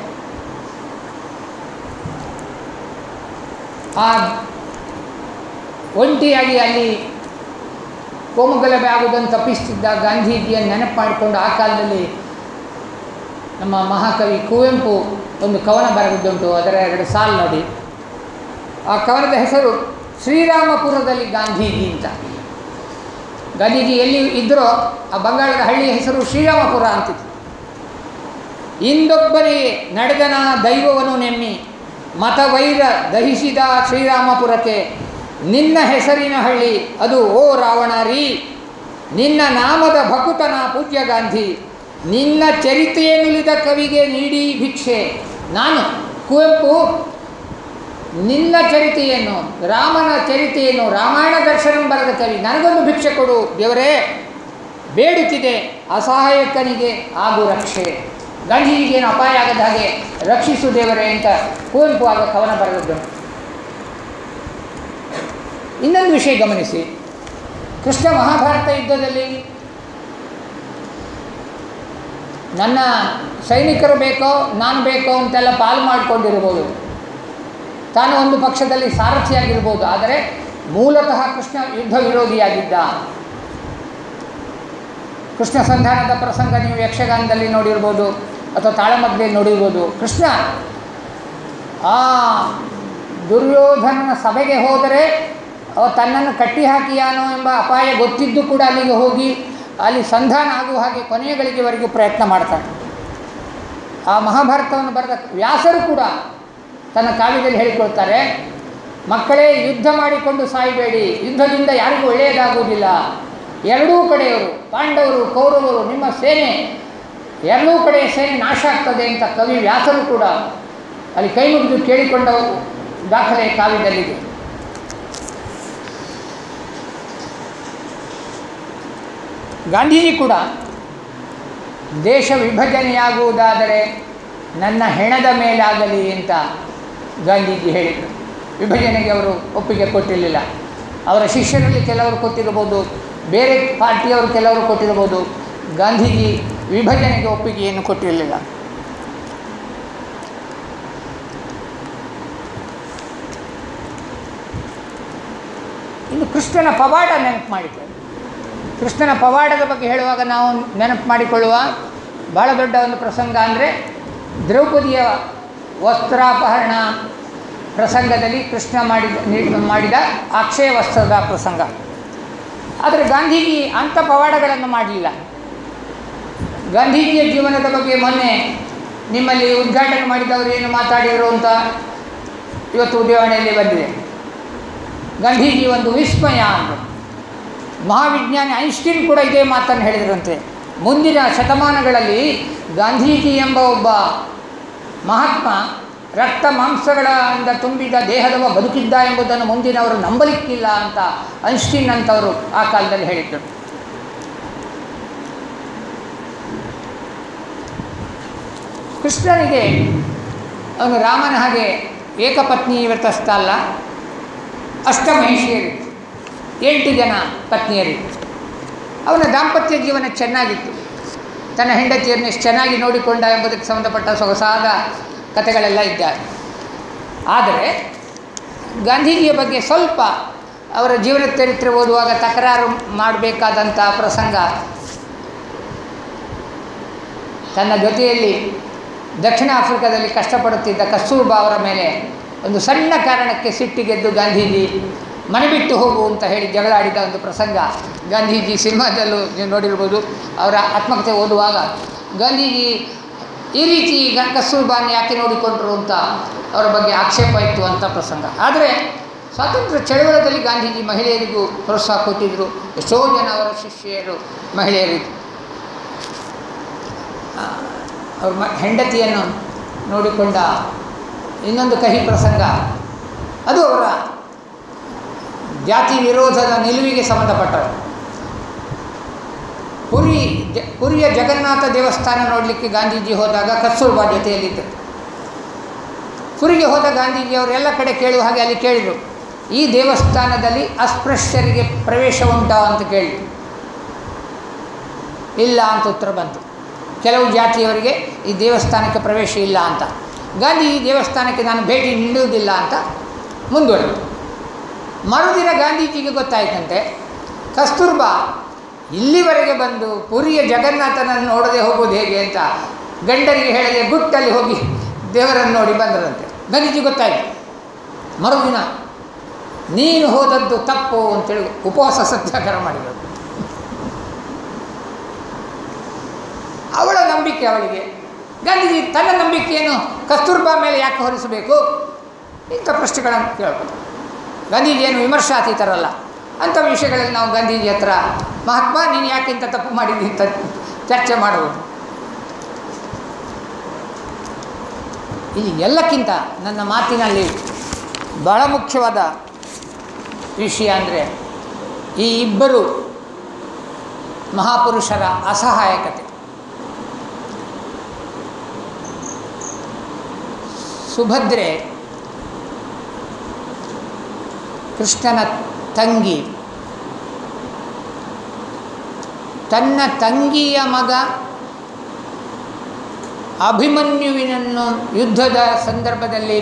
ಆ ಒಂಟಿಯಾಗಿ ಅಲ್ಲಿ ಕೋಮುಗಲಭೆ ಆಗುವುದನ್ನು ತಪ್ಪಿಸ್ತಿದ್ದ ಗಾಂಧೀಜಿಯನ್ನು ನೆನಪು ಮಾಡಿಕೊಂಡು ಆ ಕಾಲದಲ್ಲಿ ನಮ್ಮ ಮಹಾಕವಿ ಕುವೆಂಪು ಒಂದು ಕವನ ಬರೆದಿದ್ದುಂಟು ಅದರ ಎರಡು ಸಾಲು ನೋಡಿ ಆ ಕವನದ ಹೆಸರು ಶ್ರೀರಾಮಪುರದಲ್ಲಿ ಗಾಂಧೀಜಿ ಅಂತ ಗಾಂಧೀಜಿ ಎಲ್ಲಿ ಇದ್ದರೋ ಆ ಬಂಗಾಳದ ಹಳ್ಳಿಯ ಹೆಸರು ಶ್ರೀರಾಮಪುರ ಅಂತಿತ್ತು ಇಂದೊಬ್ಬನೇ ನಡೆದನ ದೈವವನ್ನು ನೆಮ್ಮಿ ಮತವೈರ ದಹಿಸಿದ ಶ್ರೀರಾಮಪುರಕ್ಕೆ ನಿನ್ನ ಹೆಸರಿನ ಹಳ್ಳಿ ಅದು ಓ ರಾವಣ ರೀ ನಿನ್ನ ನಾಮದ ಭಕುತನ ಪೂಜ್ಯ ಗಾಂಧಿ ನಿನ್ನ ಚರಿತೆಯನ್ನುಳಿದ ಕವಿಗೆ ನೀಡಿ ಭಿಕ್ಷೆ ನಾನು ಕುವೆಂಪು ನಿನ್ನ ಚರಿತೆಯನ್ನು ರಾಮನ ಚರಿತೆಯನ್ನು ರಾಮಾಯಣ ದರ್ಶನ ಬರೆದ ಕವಿ ನನಗೊಂದು ಭಿಕ್ಷೆ ಕೊಡು ದೇವರೇ ಬೇಡುತ್ತಿದೆ ಅಸಹಾಯಕನಿಗೆ ಆಗು ರಕ್ಷೆ ಗಾಂಧೀಜಿಗೇನು ಅಪಾಯ ಆಗದ ಹಾಗೆ ರಕ್ಷಿಸು ದೇವರೇ ಅಂತ ಕುವೆಂಪು ಆಗ ಕವನ ಬರೆದದ್ದು ಇನ್ನೊಂದು ವಿಷಯ ಗಮನಿಸಿ ಕೃಷ್ಣ ಮಹಾಭಾರತ ಯುದ್ಧದಲ್ಲಿ ನನ್ನ ಸೈನಿಕರು ಬೇಕೋ ನಾನು ಬೇಕೋ ಅಂತೆಲ್ಲ ಪಾಲು ಮಾಡಿಕೊಂಡಿರ್ಬೋದು ತಾನು ಒಂದು ಪಕ್ಷದಲ್ಲಿ ಸಾರಥಿಯಾಗಿರ್ಬೋದು ಆದರೆ ಮೂಲತಃ ಕೃಷ್ಣ ಯುದ್ಧ ವಿರೋಧಿಯಾಗಿದ್ದ ಕೃಷ್ಣ ಸಂಧಾನದ ಪ್ರಸಂಗ ನೀವು ಯಕ್ಷಗಾನದಲ್ಲಿ ನೋಡಿರ್ಬೋದು ಅಥವಾ ತಾಳಮದ್ದೆಯಲ್ಲಿ ನೋಡಿರ್ಬೋದು ಕೃಷ್ಣ ಆ ದುರ್ಯೋಧನನ ಸಭೆಗೆ ಹೋದರೆ ಅವ ತನ್ನನ್ನು ಕಟ್ಟಿ ಹಾಕಿಯಾನೋ ಎಂಬ ಅಪಾಯ ಗೊತ್ತಿದ್ದು ಕೂಡ ಅಲ್ಲಿಗೆ ಹೋಗಿ ಅಲ್ಲಿ ಸಂಧಾನ ಆಗುವ ಹಾಗೆ ಕೊನೆಯ ಗಳಿಗೆವರೆಗೂ ಪ್ರಯತ್ನ ಮಾಡ್ತಾನೆ ಆ ಮಹಾಭಾರತವನ್ನು ಬರೆದ ವ್ಯಾಸರು ಕೂಡ ತನ್ನ ಕಾವ್ಯದಲ್ಲಿ ಹೇಳಿಕೊಳ್ತಾರೆ ಮಕ್ಕಳೇ ಯುದ್ಧ ಮಾಡಿಕೊಂಡು ಸಾಯಬೇಡಿ ಯುದ್ಧದಿಂದ ಯಾರಿಗೂ ಒಳ್ಳೆಯದಾಗುವುದಿಲ್ಲ ಎರಡೂ ಕಡೆಯವರು ಪಾಂಡವರು ಕೌರವರು ನಿಮ್ಮ ಸೇನೆ ಎರಡೂ ಕಡೆಯ ಸೇನೆ ನಾಶ ಆಗ್ತದೆ ಅಂತ ಕವಿ ವ್ಯಾಸರು ಕೂಡ ಅಲ್ಲಿ ಕೈ ಮುಗಿದು ಕೇಳಿಕೊಂಡ ದಾಖಲೆ ಕಾವ್ಯದಲ್ಲಿದೆ ಗಾಂಧೀಜಿ ಕೂಡ ದೇಶ ವಿಭಜನೆಯಾಗುವುದಾದರೆ ನನ್ನ ಹೆಣದ ಮೇಲಾಗಲಿ ಅಂತ ಗಾಂಧೀಜಿ ಹೇಳಿದರು ವಿಭಜನೆಗೆ ಅವರು ಒಪ್ಪಿಗೆ ಕೊಟ್ಟಿರಲಿಲ್ಲ ಅವರ ಶಿಷ್ಯರಲ್ಲಿ ಕೆಲವರು ಕೊಟ್ಟಿರ್ಬೋದು ಬೇರೆ ಪಾರ್ಟಿಯವರು ಕೆಲವರು ಕೊಟ್ಟಿರ್ಬೋದು ಗಾಂಧೀಜಿ ವಿಭಜನೆಗೆ ಒಪ್ಪಿಗೆಯನ್ನು ಕೊಟ್ಟಿರಲಿಲ್ಲ ಇನ್ನು ಕೃಷ್ಣನ ಪವಾಡ ನೆನಪು ಮಾಡಿದ್ದೇವೆ ಕೃಷ್ಣನ ಪವಾಡದ ಬಗ್ಗೆ ಹೇಳುವಾಗ ನಾವು ನೆನಪು ಮಾಡಿಕೊಳ್ಳುವ ಭಾಳ ದೊಡ್ಡ ಒಂದು ಪ್ರಸಂಗ ಅಂದರೆ ದ್ರೌಪದಿಯ ವಸ್ತ್ರಾಪಹರಣ ಪ್ರಸಂಗದಲ್ಲಿ ಕೃಷ್ಣ ಮಾಡಿದ ನೀಡಿ ಮಾಡಿದ ಅಕ್ಷಯ ವಸ್ತ್ರದ ಪ್ರಸಂಗ ಆದರೆ ಗಾಂಧೀಜಿ ಅಂಥ ಪವಾಡಗಳನ್ನು ಮಾಡಲಿಲ್ಲ ಗಾಂಧೀಜಿಯ ಜೀವನದ ಬಗ್ಗೆ ಮೊನ್ನೆ ನಿಮ್ಮಲ್ಲಿ ಉದ್ಘಾಟನೆ ಮಾಡಿದವರು ಏನು ಮಾತಾಡಿದರು ಅಂತ ಇವತ್ತು ಉದ್ಯಾವಣೆಯಲ್ಲಿ ಬಂದಿದೆ ಗಾಂಧೀಜಿ ಒಂದು ವಿಸ್ಮಯ ಅಂದರು ಮಹಾವಿಜ್ಞಾನಿ ಐನ್ಸ್ಟೀನ್ ಕೂಡ ಇದೇ ಮಾತನ್ನು ಹೇಳಿದ್ರಂತೆ ಮುಂದಿನ ಶತಮಾನಗಳಲ್ಲಿ ಗಾಂಧೀಜಿ ಎಂಬ ಒಬ್ಬ ಮಹಾತ್ಮ ರಕ್ತ ಮಾಂಸಗಳಿಂದ ತುಂಬಿದ ದೇಹದವ ಬದುಕಿದ್ದ ಎಂಬುದನ್ನು ಮುಂದಿನವರು ನಂಬಲಿಕ್ಕಿಲ್ಲ ಅಂತ ಐನ್ಸ್ಟೀನ್ ಅಂತವರು ಆ ಕಾಲದಲ್ಲಿ ಹೇಳಿದ್ದರು ಕೃಷ್ಣನಿಗೆ ಅವನು ರಾಮನ ಹಾಗೆ ಏಕಪತ್ನಿ ವ್ರತಸ್ಥ ಅಲ್ಲ ಅಷ್ಟಮಹಿಷಿಯರು ಎಂಟು ಜನ ಪತ್ನಿಯರಿತ್ತು ಅವನ ದಾಂಪತ್ಯ ಜೀವನ ಚೆನ್ನಾಗಿತ್ತು ತನ್ನ ಹೆಂಡತಿಯನ್ನು ಎಷ್ಟು ಚೆನ್ನಾಗಿ ನೋಡಿಕೊಂಡ ಎಂಬುದಕ್ಕೆ ಸಂಬಂಧಪಟ್ಟ ಸೊಗಸಾದ ಕಥೆಗಳೆಲ್ಲ ಇದ್ದಾರೆ ಆದರೆ ಗಾಂಧೀಜಿಯ ಬಗ್ಗೆ ಸ್ವಲ್ಪ ಅವರ ಜೀವನ ಚರಿತ್ರೆ ಓದುವಾಗ ತಕರಾರು ಮಾಡಬೇಕಾದಂಥ ಪ್ರಸಂಗ ತನ್ನ ಜೊತೆಯಲ್ಲಿ ದಕ್ಷಿಣ ಆಫ್ರಿಕಾದಲ್ಲಿ ಕಷ್ಟಪಡುತ್ತಿದ್ದ ಕಸ್ತೂರ್ಬಾ ಅವರ ಮೇಲೆ ಒಂದು ಸಣ್ಣ ಕಾರಣಕ್ಕೆ ಸಿಟ್ಟಿಗೆದ್ದು ಗಾಂಧೀಜಿ ಮನೆ ಬಿಟ್ಟು ಹೋಗು ಅಂತ ಹೇಳಿ ಜಗಳಾಡಿದ ಒಂದು ಪ್ರಸಂಗ ಗಾಂಧೀಜಿ ಸಿನಿಮಾದಲ್ಲೂ ನೀವು ನೋಡಿರ್ಬೋದು ಅವರ ಆತ್ಮಕಥೆ ಓದುವಾಗ ಗಾಂಧೀಜಿ ಈ ರೀತಿ ಗ ಕಸ್ತೂರ್ಬಾನ್ ಯಾಕೆ ನೋಡಿಕೊಂಡ್ರು ಅಂತ ಅವರ ಬಗ್ಗೆ ಆಕ್ಷೇಪ ಇತ್ತು ಅಂತ ಪ್ರಸಂಗ ಆದರೆ ಸ್ವಾತಂತ್ರ್ಯ ಚಳವಳದಲ್ಲಿ ಗಾಂಧೀಜಿ ಮಹಿಳೆಯರಿಗೂ ಪ್ರೋತ್ಸಾಹ ಕೊಟ್ಟಿದ್ದರು ಎಷ್ಟೋ ಜನ ಅವರ ಶಿಷ್ಯರು ಮಹಿಳೆಯರಿದ್ದು ಅವ್ರ ಮ ಹೆಂಡತಿಯನ್ನು ನೋಡಿಕೊಂಡ ಇನ್ನೊಂದು ಕಹಿ ಪ್ರಸಂಗ ಅದು ಅವರ ಜಾತಿ ವಿರೋಧದ ನಿಲುವಿಗೆ ಸಂಬಂಧಪಟ್ಟದ್ದು ಪುರಿ ಜ ಪುರಿಯ ಜಗನ್ನಾಥ ದೇವಸ್ಥಾನ ನೋಡಲಿಕ್ಕೆ ಗಾಂಧೀಜಿ ಹೋದಾಗ ಕಸ್ತೂರ್ಬಾ ಜೊತೆಯಲ್ಲಿದ್ದರು ಪುರಿಗೆ ಹೋದ ಗಾಂಧೀಜಿ ಅವರು ಎಲ್ಲ ಕಡೆ ಕೇಳುವ ಹಾಗೆ ಅಲ್ಲಿ ಕೇಳಿದರು ಈ ದೇವಸ್ಥಾನದಲ್ಲಿ ಅಸ್ಪೃಶ್ಯರಿಗೆ ಪ್ರವೇಶ ಉಂಟಾ ಅಂತ ಕೇಳಿ ಇಲ್ಲ ಅಂತ ಉತ್ತರ ಬಂತು ಕೆಲವು ಜಾತಿಯವರಿಗೆ ಈ ದೇವಸ್ಥಾನಕ್ಕೆ ಪ್ರವೇಶ ಇಲ್ಲ ಅಂತ ಗಾಂಧಿ ಈ ದೇವಸ್ಥಾನಕ್ಕೆ ನಾನು ಭೇಟಿ ನೀಡುವುದಿಲ್ಲ ಅಂತ ಮುಂದುವರೆದು ಮರುದಿನ ಗಾಂಧೀಜಿಗೆ ಗೊತ್ತಾಯ್ತಂತೆ ಕಸ್ತೂರ್ಬಾ ಇಲ್ಲಿವರೆಗೆ ಬಂದು ಪುರಿಯ ಜಗನ್ನಾಥನನ್ನು ನೋಡದೆ ಹೋಗೋದು ಹೇಗೆ ಅಂತ ಗಂಡನಿಗೆ ಹೇಳದೆ ಗುಟ್ಟಲ್ಲಿ ಹೋಗಿ ದೇವರನ್ನು ನೋಡಿ ಬಂದರಂತೆ ಗಾಂಧೀಜಿ ಗೊತ್ತಾಯಿತು ಮರುದಿನ ನೀನು ಹೋದದ್ದು ತಪ್ಪು ಅಂತೇಳಿ ಉಪವಾಸ ಸತ್ಯಾಗ್ರಹ ಮಾಡಿದರು ಅವಳ ನಂಬಿಕೆ ಅವಳಿಗೆ ಗಾಂಧೀಜಿ ತನ್ನ ನಂಬಿಕೆಯನ್ನು ಕಸ್ತೂರ್ಬಾ ಮೇಲೆ ಯಾಕೆ ಹೊರಿಸಬೇಕು ಇಂಥ ಪ್ರಶ್ನೆಗಳನ್ನು ಕೇಳ್ಬೋದು ಗಾಂಧೀಜಿ ಏನು ವಿಮರ್ಶಾತೀತರಲ್ಲ ಅಂಥ ವಿಷಯಗಳಲ್ಲಿ ನಾವು ಗಾಂಧೀಜಿ ಹತ್ರ ಮಹಾತ್ಮ ನೀನು ಯಾಕೆ ಇಂಥ ತಪ್ಪು ಮಾಡಿದ್ದಿ ಅಂತ ಚರ್ಚೆ ಮಾಡುವುದು ಇಲ್ಲಿ ಎಲ್ಲಕ್ಕಿಂತ ನನ್ನ ಮಾತಿನಲ್ಲಿ ಬಹಳ ಮುಖ್ಯವಾದ ವಿಷಯ ಅಂದರೆ ಈ ಇಬ್ಬರು ಮಹಾಪುರುಷರ ಅಸಹಾಯಕತೆ ಸುಭದ್ರೆ ಕೃಷ್ಣನ ತಂಗಿ ತನ್ನ ತಂಗಿಯ ಮಗ ಅಭಿಮನ್ಯುವಿನನ್ನು ಯುದ್ಧದ ಸಂದರ್ಭದಲ್ಲಿ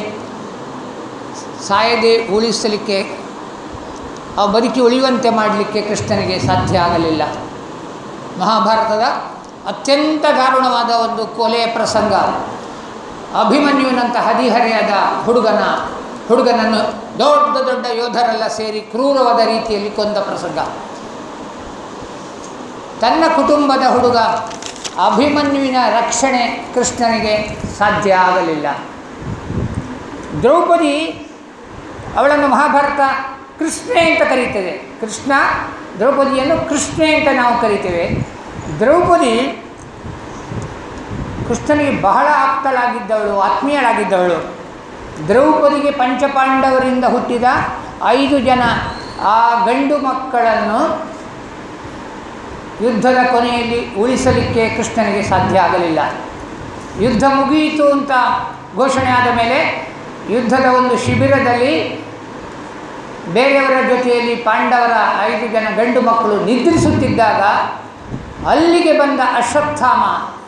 ಸಾಯದೆ ಉಳಿಸಲಿಕ್ಕೆ ಆ ಬದುಕಿ ಉಳಿಯುವಂತೆ ಮಾಡಲಿಕ್ಕೆ ಕೃಷ್ಣನಿಗೆ ಸಾಧ್ಯ ಆಗಲಿಲ್ಲ ಮಹಾಭಾರತದ ಅತ್ಯಂತ ದಾರುಣವಾದ ಒಂದು ಕೊಲೆಯ ಪ್ರಸಂಗ ಅಭಿಮನ್ಯುವಿನಂಥ ಹದಿಹರೆಯದ ಹುಡುಗನ ಹುಡುಗನನ್ನು ದೊಡ್ಡ ದೊಡ್ಡ ಯೋಧರೆಲ್ಲ ಸೇರಿ ಕ್ರೂರವಾದ ರೀತಿಯಲ್ಲಿ ಕೊಂದ ಪ್ರಸಂಗ ತನ್ನ ಕುಟುಂಬದ ಹುಡುಗ ಅಭಿಮನ್ಯುವಿನ ರಕ್ಷಣೆ ಕೃಷ್ಣನಿಗೆ ಸಾಧ್ಯ ಆಗಲಿಲ್ಲ ದ್ರೌಪದಿ ಅವಳನ್ನು ಮಹಾಭಾರತ ಕೃಷ್ಣೆ ಅಂತ ಕರೀತೇವೆ ಕೃಷ್ಣ ದ್ರೌಪದಿಯನ್ನು ಕೃಷ್ಣೆ ಅಂತ ನಾವು ಕರಿತೇವೆ ದ್ರೌಪದಿ ಕೃಷ್ಣನಿಗೆ ಬಹಳ ಆಪ್ತಳಾಗಿದ್ದವಳು ಆತ್ಮೀಯಳಾಗಿದ್ದವಳು ದ್ರೌಪದಿಗೆ ಪಂಚಪಾಂಡವರಿಂದ ಹುಟ್ಟಿದ ಐದು ಜನ ಆ ಗಂಡು ಮಕ್ಕಳನ್ನು ಯುದ್ಧದ ಕೊನೆಯಲ್ಲಿ ಉಳಿಸಲಿಕ್ಕೆ ಕೃಷ್ಣನಿಗೆ ಸಾಧ್ಯ ಆಗಲಿಲ್ಲ ಯುದ್ಧ ಮುಗಿಯಿತು ಅಂತ ಘೋಷಣೆ ಆದ ಮೇಲೆ ಯುದ್ಧದ ಒಂದು ಶಿಬಿರದಲ್ಲಿ ಬೇರೆಯವರ ಜೊತೆಯಲ್ಲಿ ಪಾಂಡವರ ಐದು ಜನ ಗಂಡು ಮಕ್ಕಳು ನಿದ್ರಿಸುತ್ತಿದ್ದಾಗ ಅಲ್ಲಿಗೆ ಬಂದ ಅಶ್ವತ್ಥಾಮ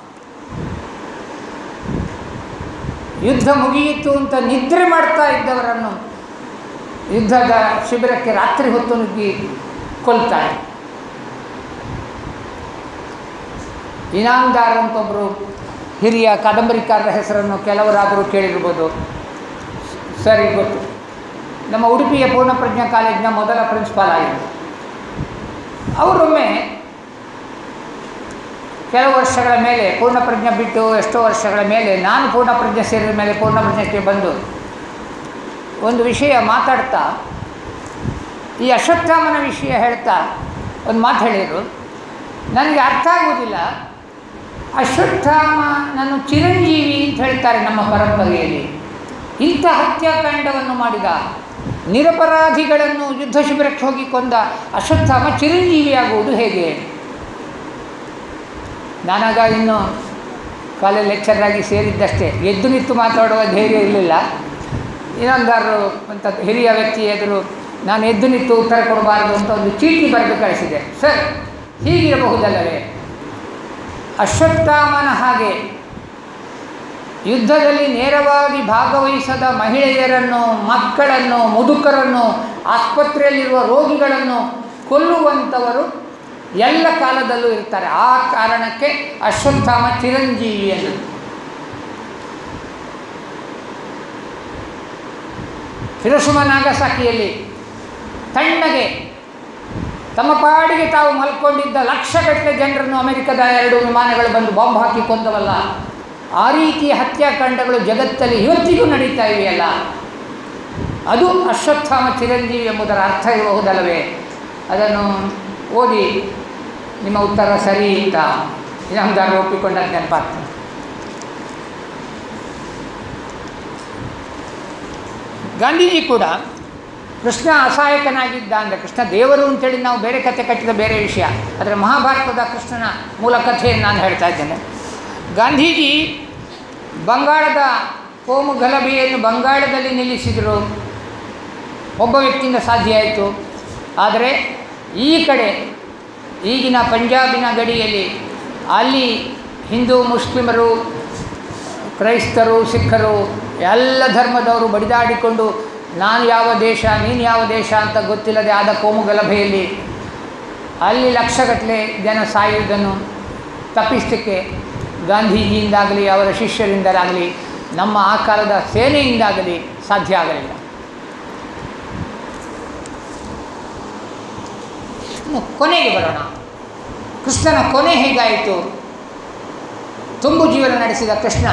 ಯುದ್ಧ ಮುಗಿಯಿತು ಅಂತ ನಿದ್ರೆ ಮಾಡ್ತಾ ಇದ್ದವರನ್ನು ಯುದ್ಧದ ಶಿಬಿರಕ್ಕೆ ರಾತ್ರಿ ಹೊತ್ತು ನುಗ್ಗಿ ಕೊಲ್ತಾನೆ ಇನಾಮ್ದಾರ್ ಅಂತೊಬ್ಬರು ಹಿರಿಯ ಕಾದಂಬರಿಕಾರರ ಹೆಸರನ್ನು ಕೆಲವರಾದರೂ ಕೇಳಿರ್ಬೋದು ಸರಿ ಗೊತ್ತು ನಮ್ಮ ಉಡುಪಿಯ ಪೂರ್ಣಪ್ರಜ್ಞಾ ಕಾಲೇಜಿನ ಮೊದಲ ಪ್ರಿನ್ಸಿಪಾಲ್ ಆಗಿದ್ದರು ಅವರೊಮ್ಮೆ ಕೆಲವು ವರ್ಷಗಳ ಮೇಲೆ ಪೂರ್ಣಪ್ರಜ್ಞೆ ಬಿಟ್ಟು ಎಷ್ಟೋ ವರ್ಷಗಳ ಮೇಲೆ ನಾನು ಪೂರ್ಣಪ್ರಜ್ಞೆ ಸೇರಿದ ಮೇಲೆ ಪೂರ್ಣಪ್ರಜ್ಞಕ್ಕೆ ಬಂದು ಒಂದು ವಿಷಯ ಮಾತಾಡ್ತಾ ಈ ಅಶ್ವತ್ಥಾಮನ ವಿಷಯ ಹೇಳ್ತಾ ಒಂದು ಮಾತು ಹೇಳಿದರು ನನಗೆ ಅರ್ಥ ಆಗುವುದಿಲ್ಲ ಅಶ್ವತ್ಥಾಮ ನಾನು ಚಿರಂಜೀವಿ ಅಂತ ಹೇಳ್ತಾರೆ ನಮ್ಮ ಪರಂಪರೆಯಲ್ಲಿ ಇಂಥ ಹತ್ಯಾಕಾಂಡವನ್ನು ಮಾಡಿದ ನಿರಪರಾಧಿಗಳನ್ನು ಯುದ್ಧ ಶಿಬಿರಕ್ಕೆ ಹೋಗಿ ಕೊಂದ ಅಶ್ವತ್ಥಾಮ ಚಿರಂಜೀವಿಯಾಗುವುದು ಹೇಗೆ ನಾನಾಗ ಇನ್ನು ಕಾಲೇಜ್ ಲೆಕ್ಚರಾಗಿ ಸೇರಿದ್ದಷ್ಟೇ ಎದ್ದು ನಿಂತು ಮಾತಾಡುವ ಧೈರ್ಯ ಇರಲಿಲ್ಲ ಇನ್ನೊಂದಾರು ಅಂತ ಹಿರಿಯ ವ್ಯಕ್ತಿ ಎದುರು ನಾನು ಎದ್ದು ನಿಂತು ಉತ್ತರ ಕೊಡಬಾರದು ಅಂತ ಒಂದು ಚೀಟಿ ಬರೆದು ಕಳಿಸಿದೆ ಸರ್ ಹೀಗಿರಬಹುದಲ್ಲವೇ ಅಶ್ವತ್ಥಾಮನ ಹಾಗೆ ಯುದ್ಧದಲ್ಲಿ ನೇರವಾಗಿ ಭಾಗವಹಿಸದ ಮಹಿಳೆಯರನ್ನು ಮಕ್ಕಳನ್ನು ಮುದುಕರನ್ನು ಆಸ್ಪತ್ರೆಯಲ್ಲಿರುವ ರೋಗಿಗಳನ್ನು ಕೊಲ್ಲುವಂಥವರು ಎಲ್ಲ ಕಾಲದಲ್ಲೂ ಇರ್ತಾರೆ ಆ ಕಾರಣಕ್ಕೆ ಅಶ್ವತ್ಥಾಮ ಚಿರಂಜೀವಿ ಅನ್ನೋದು ಹಿರೋಶಿಮ ನಾಗಸಾಕಿಯಲ್ಲಿ ತಣ್ಣಗೆ ತಮ್ಮ ಪಾಡಿಗೆ ತಾವು ಮಲ್ಕೊಂಡಿದ್ದ ಲಕ್ಷಗಟ್ಟಲೆ ಜನರನ್ನು ಅಮೆರಿಕದ ಎರಡು ವಿಮಾನಗಳು ಬಂದು ಬಾಂಬ್ ಹಾಕಿ ಕೊಂದವಲ್ಲ ಆ ರೀತಿಯ ಹತ್ಯಾಕಾಂಡಗಳು ಜಗತ್ತಲ್ಲಿ ಇವತ್ತಿಗೂ ನಡೀತಾ ಇವೆಯಲ್ಲ ಅದು ಅಶ್ವತ್ಥಾಮ ಚಿರಂಜೀವಿ ಎಂಬುದರ ಅರ್ಥ ಇರಬಹುದಲ್ಲವೇ ಅದನ್ನು ಓದಿ ನಿಮ್ಮ ಉತ್ತರ ಸರಿ ಅಂತ ಇನಾಮದಾರರು ಒಪ್ಪಿಕೊಂಡಂತ ನೆನಪಾಗ್ತದೆ ಗಾಂಧೀಜಿ ಕೂಡ ಕೃಷ್ಣ ಅಸಹಾಯಕನಾಗಿದ್ದ ಅಂದರೆ ಕೃಷ್ಣ ದೇವರು ಅಂತೇಳಿ ನಾವು ಬೇರೆ ಕಥೆ ಕಟ್ಟಿದ ಬೇರೆ ವಿಷಯ ಆದರೆ ಮಹಾಭಾರತದ ಕೃಷ್ಣನ ಮೂಲ ಕಥೆಯನ್ನು ನಾನು ಹೇಳ್ತಾ ಇದ್ದೇನೆ ಗಾಂಧೀಜಿ ಬಂಗಾಳದ ಕೋಮು ಗಲಭೆಯನ್ನು ಬಂಗಾಳದಲ್ಲಿ ನಿಲ್ಲಿಸಿದರು ಒಬ್ಬ ವ್ಯಕ್ತಿಯಿಂದ ಸಾಧ್ಯ ಆಯಿತು ಆದರೆ ಈ ಕಡೆ ಈಗಿನ ಪಂಜಾಬಿನ ಗಡಿಯಲ್ಲಿ ಅಲ್ಲಿ ಹಿಂದೂ ಮುಸ್ಲಿಮರು ಕ್ರೈಸ್ತರು ಸಿಖ್ಖರು ಎಲ್ಲ ಧರ್ಮದವರು ಬಡಿದಾಡಿಕೊಂಡು ನಾನು ಯಾವ ದೇಶ ನೀನು ಯಾವ ದೇಶ ಅಂತ ಗೊತ್ತಿಲ್ಲದೆ ಆದ ಕೋಮು ಗಲಭೆಯಲ್ಲಿ ಅಲ್ಲಿ ಲಕ್ಷಗಟ್ಟಲೆ ಜನ ಸಾಯುವುದನ್ನು ತಪ್ಪಿಸಲಿಕ್ಕೆ ಗಾಂಧೀಜಿಯಿಂದಾಗಲಿ ಅವರ ಶಿಷ್ಯರಿಂದಲಾಗಲಿ ನಮ್ಮ ಆ ಕಾಲದ ಸೇನೆಯಿಂದಾಗಲಿ ಸಾಧ್ಯ ಆಗಲಿಲ್ಲ ಇನ್ನು ಕೊನೆಗೆ ಬರೋಣ ಕೃಷ್ಣನ ಕೊನೆ ಹೇಗಾಯಿತು ತುಂಬು ಜೀವನ ನಡೆಸಿದ ಕೃಷ್ಣ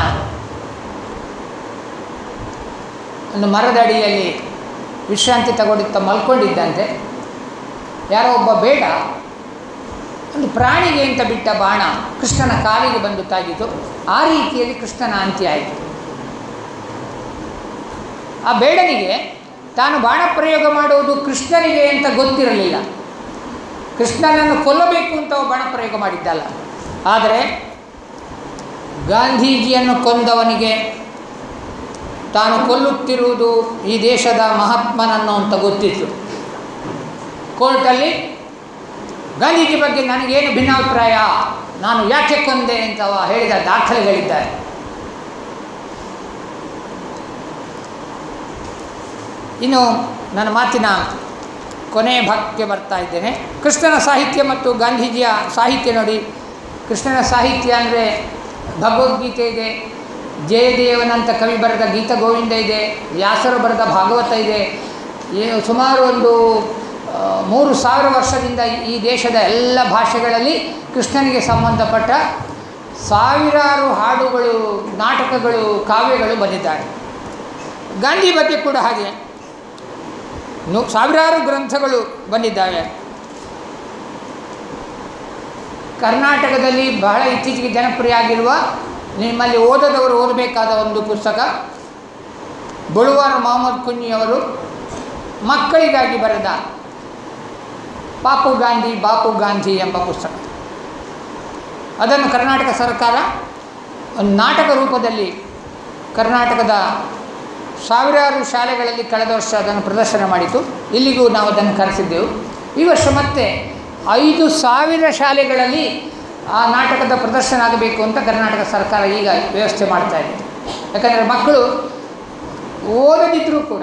ಒಂದು ಮರದ ಅಡಿಯಲ್ಲಿ ವಿಶ್ರಾಂತಿ ತಗೊಂಡಿತ್ತ ಮಲ್ಕೊಂಡಿದ್ದಂತೆ ಯಾರೋ ಒಬ್ಬ ಬೇಡ ಒಂದು ಪ್ರಾಣಿಗೆ ಅಂತ ಬಿಟ್ಟ ಬಾಣ ಕೃಷ್ಣನ ಕಾಲಿಗೆ ಬಂದು ತಾಗಿತು ಆ ರೀತಿಯಲ್ಲಿ ಕೃಷ್ಣನ ಅಂತ್ಯ ಆಯಿತು ಆ ಬೇಡನಿಗೆ ತಾನು ಬಾಣ ಪ್ರಯೋಗ ಮಾಡುವುದು ಕೃಷ್ಣನಿಗೆ ಅಂತ ಗೊತ್ತಿರಲಿಲ್ಲ ಕೃಷ್ಣನನ್ನು ಕೊಲ್ಲಬೇಕು ಅಂತ ಅವ ಬಾಣ ಪ್ರಯೋಗ ಮಾಡಿದ್ದಲ್ಲ ಆದರೆ ಗಾಂಧೀಜಿಯನ್ನು ಕೊಂದವನಿಗೆ ತಾನು ಕೊಲ್ಲುತ್ತಿರುವುದು ಈ ದೇಶದ ಮಹಾತ್ಮನನ್ನು ಅಂತ ಗೊತ್ತಿತ್ತು ಕೋರ್ಟಲ್ಲಿ ಗಾಂಧೀಜಿ ಬಗ್ಗೆ ನನಗೇನು ಭಿನ್ನಾಭಿಪ್ರಾಯ ನಾನು ಯಾಕೆ ಕೊಂದೆ ಅಂತ ಅವ ಹೇಳಿದ ದಾಖಲೆಗಳಿದ್ದಾರೆ ಇನ್ನು ನನ್ನ ಮಾತಿನ ಕೊನೆಯ ಭಾಗಕ್ಕೆ ಬರ್ತಾ ಇದ್ದೇನೆ ಕೃಷ್ಣನ ಸಾಹಿತ್ಯ ಮತ್ತು ಗಾಂಧೀಜಿಯ ಸಾಹಿತ್ಯ ನೋಡಿ ಕೃಷ್ಣನ ಸಾಹಿತ್ಯ ಅಂದರೆ ಭಗವದ್ಗೀತೆ ಇದೆ ಜಯದೇವನಂತ ಕವಿ ಬರೆದ ಗೀತ ಗೋವಿಂದ ಇದೆ ವ್ಯಾಸರು ಬರೆದ ಭಾಗವತ ಇದೆ ಏನು ಸುಮಾರು ಒಂದು ಆ, ಮೂರು ಸಾವಿರ ವರ್ಷದಿಂದ ಈ ದೇಶದ ಎಲ್ಲ ಭಾಷೆಗಳಲ್ಲಿ ಕೃಷ್ಣನಿಗೆ ಸಂಬಂಧಪಟ್ಟ ಸಾವಿರಾರು ಹಾಡುಗಳು ನಾಟಕಗಳು ಕಾವ್ಯಗಳು ಬಂದಿದ್ದಾರೆ ಗಾಂಧಿ ಬಗ್ಗೆ ಕೂಡ ಹಾಗೆ ನು ಸಾವಿರಾರು ಗ್ರಂಥಗಳು ಬಂದಿದ್ದಾವೆ ಕರ್ನಾಟಕದಲ್ಲಿ ಬಹಳ ಇತ್ತೀಚೆಗೆ ಜನಪ್ರಿಯ ಆಗಿರುವ ನಿಮ್ಮಲ್ಲಿ ಓದದವರು ಓದಬೇಕಾದ ಒಂದು ಪುಸ್ತಕ ಬಳುವಾರ ಮೊಹಮ್ಮದ್ ಕುಂಜಿಯವರು ಮಕ್ಕಳಿಗಾಗಿ ಬರೆದ ಪಾಪು ಗಾಂಧಿ ಬಾಪು ಗಾಂಧಿ ಎಂಬ ಪುಸ್ತಕ ಅದನ್ನು ಕರ್ನಾಟಕ ಸರ್ಕಾರ ಒಂದು ನಾಟಕ ರೂಪದಲ್ಲಿ ಕರ್ನಾಟಕದ ಸಾವಿರಾರು ಶಾಲೆಗಳಲ್ಲಿ ಕಳೆದ ವರ್ಷ ಅದನ್ನು ಪ್ರದರ್ಶನ ಮಾಡಿತು ಇಲ್ಲಿಗೂ ನಾವು ಅದನ್ನು ಕರೆಸಿದ್ದೆವು ಈ ವರ್ಷ ಮತ್ತೆ ಐದು ಸಾವಿರ ಶಾಲೆಗಳಲ್ಲಿ ಆ ನಾಟಕದ ಪ್ರದರ್ಶನ ಆಗಬೇಕು ಅಂತ ಕರ್ನಾಟಕ ಸರ್ಕಾರ ಈಗ ವ್ಯವಸ್ಥೆ ಮಾಡ್ತಾ ಇದೆ ಯಾಕಂದರೆ ಮಕ್ಕಳು ಓದದಿದ್ದರೂ ಕೂಡ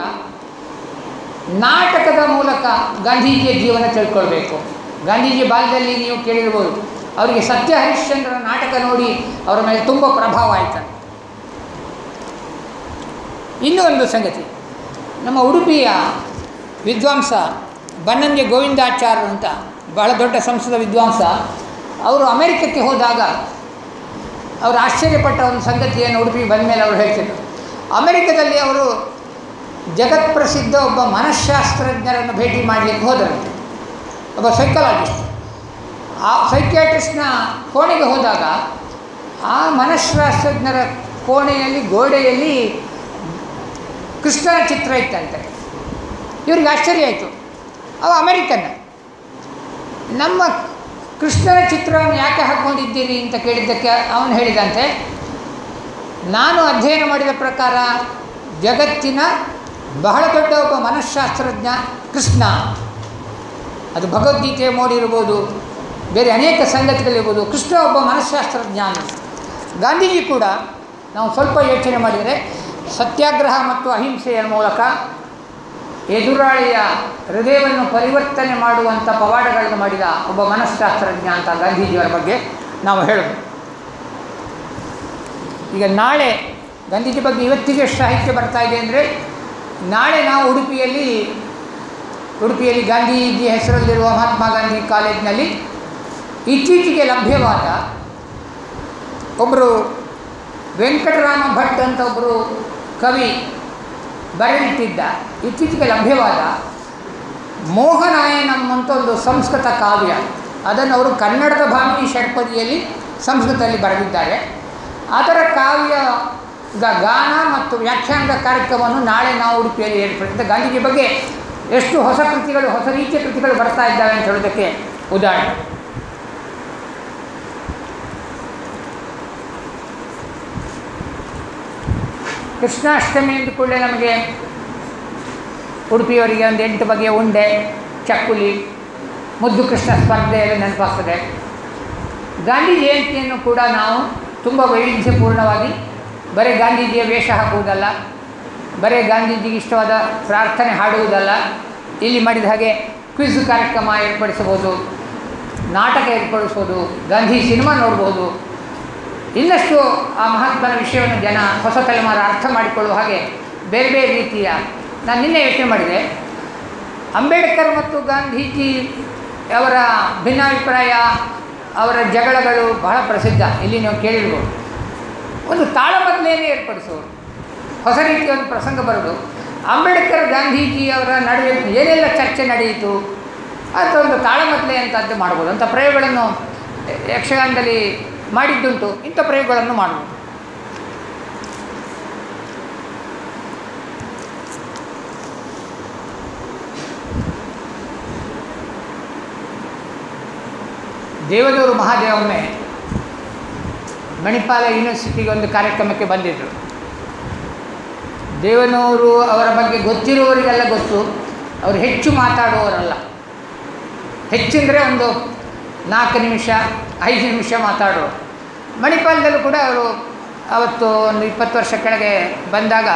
ನಾಟಕದ ಮೂಲಕ ಗಾಂಧೀಜಿಯ ಜೀವನ ತಿಳ್ಕೊಳ್ಬೇಕು ಗಾಂಧೀಜಿ ಬಾಲ್ಯದಲ್ಲಿ ನೀವು ಕೇಳಿರ್ಬೋದು ಅವರಿಗೆ ಸತ್ಯ ಹರಿಶ್ಚಂದ್ರನ ನಾಟಕ ನೋಡಿ ಅವರ ಮೇಲೆ ತುಂಬ ಪ್ರಭಾವ ಆಯ್ತಂತೆ ಇನ್ನೂ ಒಂದು ಸಂಗತಿ ನಮ್ಮ ಉಡುಪಿಯ ವಿದ್ವಾಂಸ ಬನ್ನಂಜೆ ಗೋವಿಂದಾಚಾರ್ಯ ಅಂತ ಬಹಳ ದೊಡ್ಡ ಸಂಸ್ಕೃತ ವಿದ್ವಾಂಸ ಅವರು ಅಮೆರಿಕಕ್ಕೆ ಹೋದಾಗ ಅವರು ಆಶ್ಚರ್ಯಪಟ್ಟ ಒಂದು ಸಂಗತಿಯನ್ನು ಉಡುಪಿಗೆ ಬಂದ ಮೇಲೆ ಅವರು ಹೇಳ್ತಿದ್ರು ಅಮೆರಿಕದಲ್ಲಿ ಅವರು ಜಗತ್ಪ್ರಸಿದ್ಧ ಒಬ್ಬ ಮನಃಶಾಸ್ತ್ರಜ್ಞರನ್ನು ಭೇಟಿ ಮಾಡಲಿಕ್ಕೆ ಹೋದರಂತೆ ಒಬ್ಬ ಸೈಕಾಲಜಿಸ್ಟ್ ಆ ಸೈಕ್ಯಾಟ್ರಿಸ್ಟ್ನ ಕೋಣೆಗೆ ಹೋದಾಗ ಆ ಮನಃಶಾಸ್ತ್ರಜ್ಞರ ಕೋಣೆಯಲ್ಲಿ ಗೋಡೆಯಲ್ಲಿ ಕೃಷ್ಣನ ಚಿತ್ರ ಇತ್ತಂತೆ ಇವ್ರಿಗೆ ಆಶ್ಚರ್ಯ ಆಯಿತು ಅವ ಅಮೆರಿಕನ್ ನಮ್ಮ ಕೃಷ್ಣನ ಚಿತ್ರವನ್ನು ಯಾಕೆ ಹಾಕ್ಕೊಂಡಿದ್ದೀರಿ ಅಂತ ಕೇಳಿದ್ದಕ್ಕೆ ಅವನು ಹೇಳಿದಂತೆ ನಾನು ಅಧ್ಯಯನ ಮಾಡಿದ ಪ್ರಕಾರ ಜಗತ್ತಿನ ಬಹಳ ದೊಡ್ಡ ಒಬ್ಬ ಮನಃಶಾಸ್ತ್ರಜ್ಞ ಕೃಷ್ಣ ಅದು ಭಗವದ್ಗೀತೆ ಮೋಡಿರ್ಬೋದು ಬೇರೆ ಅನೇಕ ಸಂಗತಿಗಳಿರ್ಬೋದು ಕೃಷ್ಣ ಒಬ್ಬ ಮನಃಶಾಸ್ತ್ರಜ್ಞ ಅಂತ. ಗಾಂಧೀಜಿ ಕೂಡ ನಾವು ಸ್ವಲ್ಪ ಯೋಚನೆ ಮಾಡಿದರೆ ಸತ್ಯಾಗ್ರಹ ಮತ್ತು ಅಹಿಂಸೆಯ ಮೂಲಕ ಎದುರಾಳಿಯ ಹೃದಯವನ್ನು ಪರಿವರ್ತನೆ ಮಾಡುವಂಥ ಪವಾಡಗಳನ್ನು ಮಾಡಿದ ಒಬ್ಬ ಮನಃಶಾಸ್ತ್ರಜ್ಞ ಅಂತ ಗಾಂಧೀಜಿಯವರ ಬಗ್ಗೆ ನಾವು ಹೇಳೋದು ಈಗ ನಾಳೆ ಗಾಂಧೀಜಿ ಬಗ್ಗೆ ಇವತ್ತಿಗೆ ಎಷ್ಟು ಸಾಹಿತ್ಯ ಬರ್ತಾ ಇದೆ ಅಂದರೆ ನಾಳೆ ನಾವು ಉಡುಪಿಯಲ್ಲಿ ಉಡುಪಿಯಲ್ಲಿ ಗಾಂಧೀಜಿ ಹೆಸರಲ್ಲಿರುವ ಮಹಾತ್ಮ ಗಾಂಧಿ ಕಾಲೇಜಿನಲ್ಲಿ ಇತ್ತೀಚೆಗೆ ಲಭ್ಯವಾದ ಒಬ್ಬರು ವೆಂಕಟರಾಮ ಭಟ್ ಅಂತ ಒಬ್ಬರು ಕವಿ ಬರೆದಿಟ್ಟಿದ್ದ ಇತ್ತೀಚೆಗೆ ಲಭ್ಯವಾದ ಮೋಹನಾಯನಂ ಅಂತ ಒಂದು ಸಂಸ್ಕೃತ ಕಾವ್ಯ ಅದನ್ನು ಅವರು ಕನ್ನಡದ ಭಾಮಿನಿ ಷಟ್ಪದಿಯಲ್ಲಿ ಸಂಸ್ಕೃತದಲ್ಲಿ ಬರೆದಿದ್ದಾರೆ ಅದರ ಕಾವ್ಯದ ಗಾನ ಮತ್ತು ವ್ಯಾಖ್ಯಾನದ ಕಾರ್ಯಕ್ರಮವನ್ನು ನಾಳೆ ನಾವು ಉಡುಪಿಯಲ್ಲಿ ಏರ್ಪಡಿಸಿದ ಗಾಂಧೀಜಿ ಬಗ್ಗೆ ಎಷ್ಟು ಹೊಸ ಕೃತಿಗಳು ಹೊಸ ರೀತಿಯ ಕೃತಿಗಳು ಬರ್ತಾ ಇದ್ದಾವೆ ಅಂತ ಹೇಳೋದಕ್ಕೆ ಉದಾಹರಣೆ ಕೃಷ್ಣಾಷ್ಟಮಿ ಅಂದ ಕೂಡಲೇ ನಮಗೆ ಉಡುಪಿಯವರಿಗೆ ಒಂದು ಎಂಟು ಬಗೆಯ ಉಂಡೆ ಚಕ್ಕುಲಿ ಮುದ್ದು ಕೃಷ್ಣ ಸ್ಪರ್ಧೆಯಲ್ಲಿ ನೆನಪಾಗ್ತದೆ ಗಾಂಧಿ ಜಯಂತಿಯನ್ನು ಕೂಡ ನಾವು ತುಂಬ ವೈವಿಧ್ಯಪೂರ್ಣವಾಗಿ ಬರೀ ಗಾಂಧೀಜಿಯ ವೇಷ ಹಾಕುವುದಲ್ಲ ಬರೀ ಗಾಂಧೀಜಿಗೆ ಇಷ್ಟವಾದ ಪ್ರಾರ್ಥನೆ ಹಾಡುವುದಲ್ಲ ಇಲ್ಲಿ ಮಾಡಿದ ಹಾಗೆ ಕ್ವಿಜ್ ಕಾರ್ಯಕ್ರಮ ಏರ್ಪಡಿಸಬಹುದು ನಾಟಕ ಏರ್ಪಡಿಸ್ಬೋದು ಗಾಂಧಿ ಸಿನಿಮಾ ನೋಡ್ಬೋದು ಇನ್ನಷ್ಟು ಆ ಮಹಾತ್ಮನ ವಿಷಯವನ್ನು ಜನ ಹೊಸ ತಲೆಮಾರು ಅರ್ಥ ಮಾಡಿಕೊಳ್ಳುವ ಹಾಗೆ ಬೇರೆ ಬೇರೆ ರೀತಿಯ ನಾನು ನಿನ್ನೆ ಯೋಚನೆ ಮಾಡಿದೆ ಅಂಬೇಡ್ಕರ್ ಮತ್ತು ಗಾಂಧೀಜಿ ಅವರ ಭಿನ್ನಾಭಿಪ್ರಾಯ ಅವರ ಜಗಳಗಳು ಬಹಳ ಪ್ರಸಿದ್ಧ ಇಲ್ಲಿ ನೀವು ಕೇಳಿರ್ಬೋದು ಒಂದು ತಾಳಮದ್ದಲೆಯನ್ನೇ ಏರ್ಪಡಿಸೋರು ಹೊಸ ರೀತಿಯ ಒಂದು ಪ್ರಸಂಗ ಬರೋದು ಅಂಬೇಡ್ಕರ್ ಗಾಂಧೀಜಿ ಅವರ ನಡುವೆ ಏನೆಲ್ಲ ಚರ್ಚೆ ನಡೆಯಿತು ಅಂತ ಒಂದು ತಾಳಮದ್ದಲೆ ಅಂತದ್ದು ಮಾಡ್ಬೋದು ಅಂಥ ಪ್ರಯೋಗಗಳನ್ನು ಯಕ್ಷಗಾನದಲ್ಲಿ ಮಾಡಿದ್ದುಂಟು ಇಂಥ ಪ್ರಯೋಗಗಳನ್ನು ಮಾಡ್ಬೋದು ದೇವದೂರು ಮಹಾದೇವೊಮ್ಮೆ ಮಣಿಪಾಲ ಯೂನಿವರ್ಸಿಟಿಗೆ ಒಂದು ಕಾರ್ಯಕ್ರಮಕ್ಕೆ ಬಂದಿದ್ದರು ದೇವನೂರು ಅವರ ಬಗ್ಗೆ ಗೊತ್ತಿರುವವರಿಗೆಲ್ಲ ಗೊತ್ತು ಅವರು ಹೆಚ್ಚು ಮಾತಾಡುವವರಲ್ಲ ಹೆಚ್ಚೆಂದರೆ ಒಂದು ನಾಲ್ಕು ನಿಮಿಷ ಐದು ನಿಮಿಷ ಮಾತಾಡೋರು ಮಣಿಪಾಲದಲ್ಲೂ ಕೂಡ ಅವರು ಅವತ್ತು ಒಂದು ಇಪ್ಪತ್ತು ವರ್ಷ ಕೆಳಗೆ ಬಂದಾಗ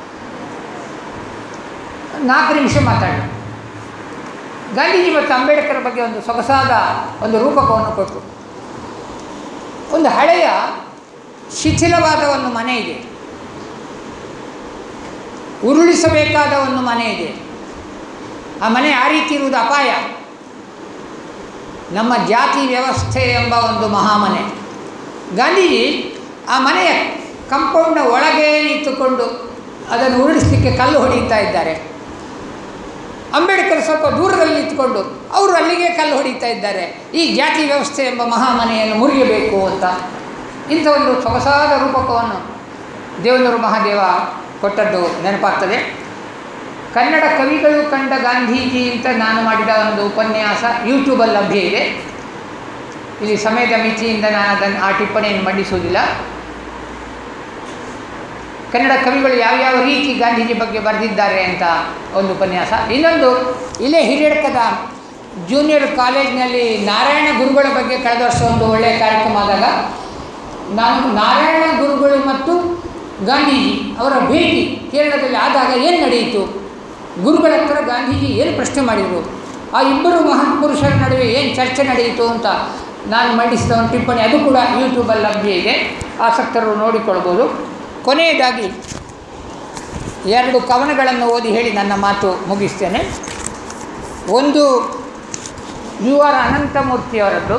ನಾಲ್ಕು ನಿಮಿಷ ಮಾತಾಡಿದ್ರು ಗಾಂಧೀಜಿ ಮತ್ತು ಅಂಬೇಡ್ಕರ್ ಬಗ್ಗೆ ಒಂದು ಸೊಗಸಾದ ಒಂದು ರೂಪಕವನ್ನು ಕೊಟ್ಟರು ಒಂದು ಹಳೆಯ ಶಿಥಿಲವಾದ ಒಂದು ಮನೆ ಇದೆ ಉರುಳಿಸಬೇಕಾದ ಒಂದು ಮನೆ ಇದೆ ಆ ಮನೆ ಆ ರೀತಿ ಇರುವುದು ಅಪಾಯ ನಮ್ಮ ಜಾತಿ ವ್ಯವಸ್ಥೆ ಎಂಬ ಒಂದು ಮಹಾಮನೆ ಗಾಂಧೀಜಿ ಆ ಮನೆಯ ಕಂಪೌಂಡ್ನ ಒಳಗೆ ನಿಂತುಕೊಂಡು ಅದನ್ನು ಉರುಳಿಸಲಿಕ್ಕೆ ಕಲ್ಲು ಹೊಡೆಯುತ್ತಾ ಇದ್ದಾರೆ ಅಂಬೇಡ್ಕರ್ ಸ್ವಲ್ಪ ದೂರದಲ್ಲಿ ನಿಂತ್ಕೊಂಡು ಅವರು ಅಲ್ಲಿಗೆ ಕಲ್ಲು ಹೊಡೀತಾ ಇದ್ದಾರೆ ಈ ಜಾತಿ ವ್ಯವಸ್ಥೆ ಎಂಬ ಮಹಾಮನೆಯನ್ನು ಮುರಿಯಬೇಕು ಅಂತ ಇಂಥ ಒಂದು ಸೊಗಸಾದ ರೂಪಕವನ್ನು ದೇವನೂರು ಮಹಾದೇವ ಕೊಟ್ಟದ್ದು ನೆನಪಾಗ್ತದೆ ಕನ್ನಡ ಕವಿಗಳು ಕಂಡ ಗಾಂಧೀಜಿ ಅಂತ ನಾನು ಮಾಡಿದ ಒಂದು ಉಪನ್ಯಾಸ ಯೂಟ್ಯೂಬಲ್ಲಿ ಲಭ್ಯ ಇದೆ ಇಲ್ಲಿ ಸಮಯದ ಮಿತಿಯಿಂದ ನಾನು ಅದನ್ನು ಆ ಟಿಪ್ಪಣಿಯನ್ನು ಮಂಡಿಸುವುದಿಲ್ಲ ಕನ್ನಡ ಕವಿಗಳು ಯಾವ್ಯಾವ ರೀತಿ ಗಾಂಧೀಜಿ ಬಗ್ಗೆ ಬರೆದಿದ್ದಾರೆ ಅಂತ ಒಂದು ಉಪನ್ಯಾಸ ಇನ್ನೊಂದು ಇಲ್ಲೇ ಹಿರಿಯಡ್ಕದ ಜೂನಿಯರ್ ಕಾಲೇಜ್ನಲ್ಲಿ ನಾರಾಯಣ ಗುರುಗಳ ಬಗ್ಗೆ ಕಳೆದ ವರ್ಷ ಒಂದು ಒಳ್ಳೆಯ ಕಾರ್ಯಕ್ರಮ ಆದಾಗ ನಾನು ನಾರಾಯಣ ಗುರುಗಳು ಮತ್ತು ಗಾಂಧೀಜಿ ಅವರ ಭೇಟಿ ಕೇರಳದಲ್ಲಿ ಆದಾಗ ಏನು ನಡೆಯಿತು ಗುರುಗಳ ಹತ್ರ ಗಾಂಧೀಜಿ ಏನು ಪ್ರಶ್ನೆ ಮಾಡಿದರು ಆ ಇಬ್ಬರು ಮಹಾಪುರುಷರ ನಡುವೆ ಏನು ಚರ್ಚೆ ನಡೆಯಿತು ಅಂತ ನಾನು ಮಂಡಿಸಿದ ಒಂದು ಟಿಪ್ಪಣಿ ಅದು ಕೂಡ ಯೂಟ್ಯೂಬಲ್ಲಿ ಲಭ್ಯ ಇದೆ ಆಸಕ್ತರು ನೋಡಿಕೊಳ್ಬೋದು ಕೊನೆಯದಾಗಿ ಎರಡು ಕವನಗಳನ್ನು ಓದಿ ಹೇಳಿ ನನ್ನ ಮಾತು ಮುಗಿಸ್ತೇನೆ ಒಂದು ಯು ಆರ್ ಅನಂತಮೂರ್ತಿಯವರದ್ದು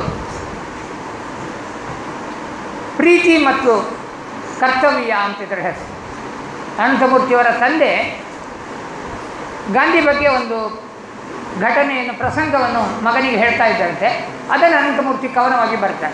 ಪ್ರೀತಿ ಮತ್ತು ಕರ್ತವ್ಯ ಅಂತಿದ್ರೆ ಹೆಸರು ಅನಂತಮೂರ್ತಿಯವರ ತಂದೆ ಗಾಂಧಿ ಬಗ್ಗೆ ಒಂದು ಘಟನೆಯನ್ನು ಪ್ರಸಂಗವನ್ನು ಮಗನಿಗೆ ಹೇಳ್ತಾ ಇದ್ದಂತೆ ಅದನ್ನು ಅನಂತಮೂರ್ತಿ ಕವನವಾಗಿ ಬರ್ತಾರೆ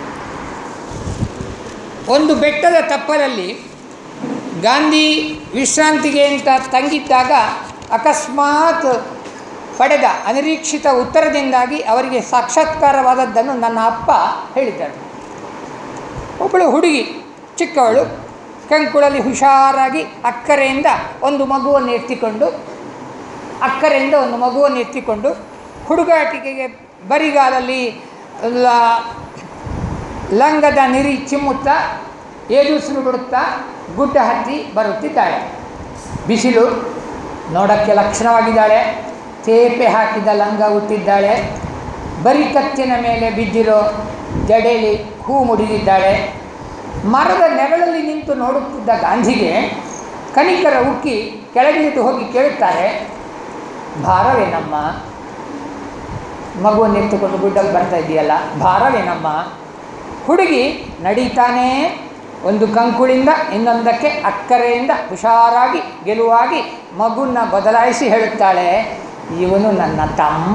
ಒಂದು ಬೆಟ್ಟದ ತಪ್ಪಲಲ್ಲಿ ಗಾಂಧಿ ವಿಶ್ರಾಂತಿಗೆ ಅಂತ ತಂಗಿದ್ದಾಗ ಅಕಸ್ಮಾತ್ ಪಡೆದ ಅನಿರೀಕ್ಷಿತ ಉತ್ತರದಿಂದಾಗಿ ಅವರಿಗೆ ಸಾಕ್ಷಾತ್ಕಾರವಾದದ್ದನ್ನು ನನ್ನ ಅಪ್ಪ ಹೇಳಿದ್ದಾರೆ ಒಬ್ಬಳು ಹುಡುಗಿ ಚಿಕ್ಕವಳು ಕಂಕುಳಲ್ಲಿ ಹುಷಾರಾಗಿ ಅಕ್ಕರೆಯಿಂದ ಒಂದು ಮಗುವನ್ನು ಎತ್ತಿಕೊಂಡು ಅಕ್ಕರೆಯಿಂದ ಒಂದು ಮಗುವನ್ನು ಎತ್ತಿಕೊಂಡು ಹುಡುಗಾಟಿಕೆಗೆ ಬರಿಗಾಲಲ್ಲಿ ಲ- ಲಂಗದ ನಿರಿ ಚಿಮ್ಮುತ್ತಾ ಏದುಸಿರು ಬಿಡುತ್ತಾ ಗುಡ್ಡ ಹತ್ತಿ ಬರುತ್ತಿದ್ದಾಳೆ ಬಿಸಿಲು ನೋಡೋಕ್ಕೆ ಲಕ್ಷಣವಾಗಿದ್ದಾಳೆ ತೇಪೆ ಹಾಕಿದ ಲಂಗ ಹುಟ್ಟಿದ್ದಾಳೆ ಬರಿ ಕತ್ತಿನ ಮೇಲೆ ಬಿದ್ದಿರೋ ಜಡೆಯಲ್ಲಿ ಹೂ ಮುಡಿದಿದ್ದಾಳೆ ಮರದ ನೆರಳಲ್ಲಿ ನಿಂತು ನೋಡುತ್ತಿದ್ದ ಗಾಂಧಿಗೆ ಕನಿಕರ ಉಕ್ಕಿ ಕೆಳಗಿಳಿದು ಹೋಗಿ ಕೇಳುತ್ತಾರೆ ಭಾರವೇನಮ್ಮ ಮಗುವನ್ನು ಎತ್ತುಕೊಂಡು ಗುಡ್ಡಲ್ಲಿ ಬರ್ತಾ ಇದೆಯಲ್ಲ ಭಾರವೇನಮ್ಮ ಹುಡುಗಿ ನಡೀತಾನೇ ಒಂದು ಕಂಕುಳಿಂದ ಇನ್ನೊಂದಕ್ಕೆ ಅಕ್ಕರೆಯಿಂದ ಹುಷಾರಾಗಿ ಗೆಲುವಾಗಿ ಮಗುನ ಬದಲಾಯಿಸಿ ಹೇಳುತ್ತಾಳೆ ಇವನು ನನ್ನ ತಮ್ಮ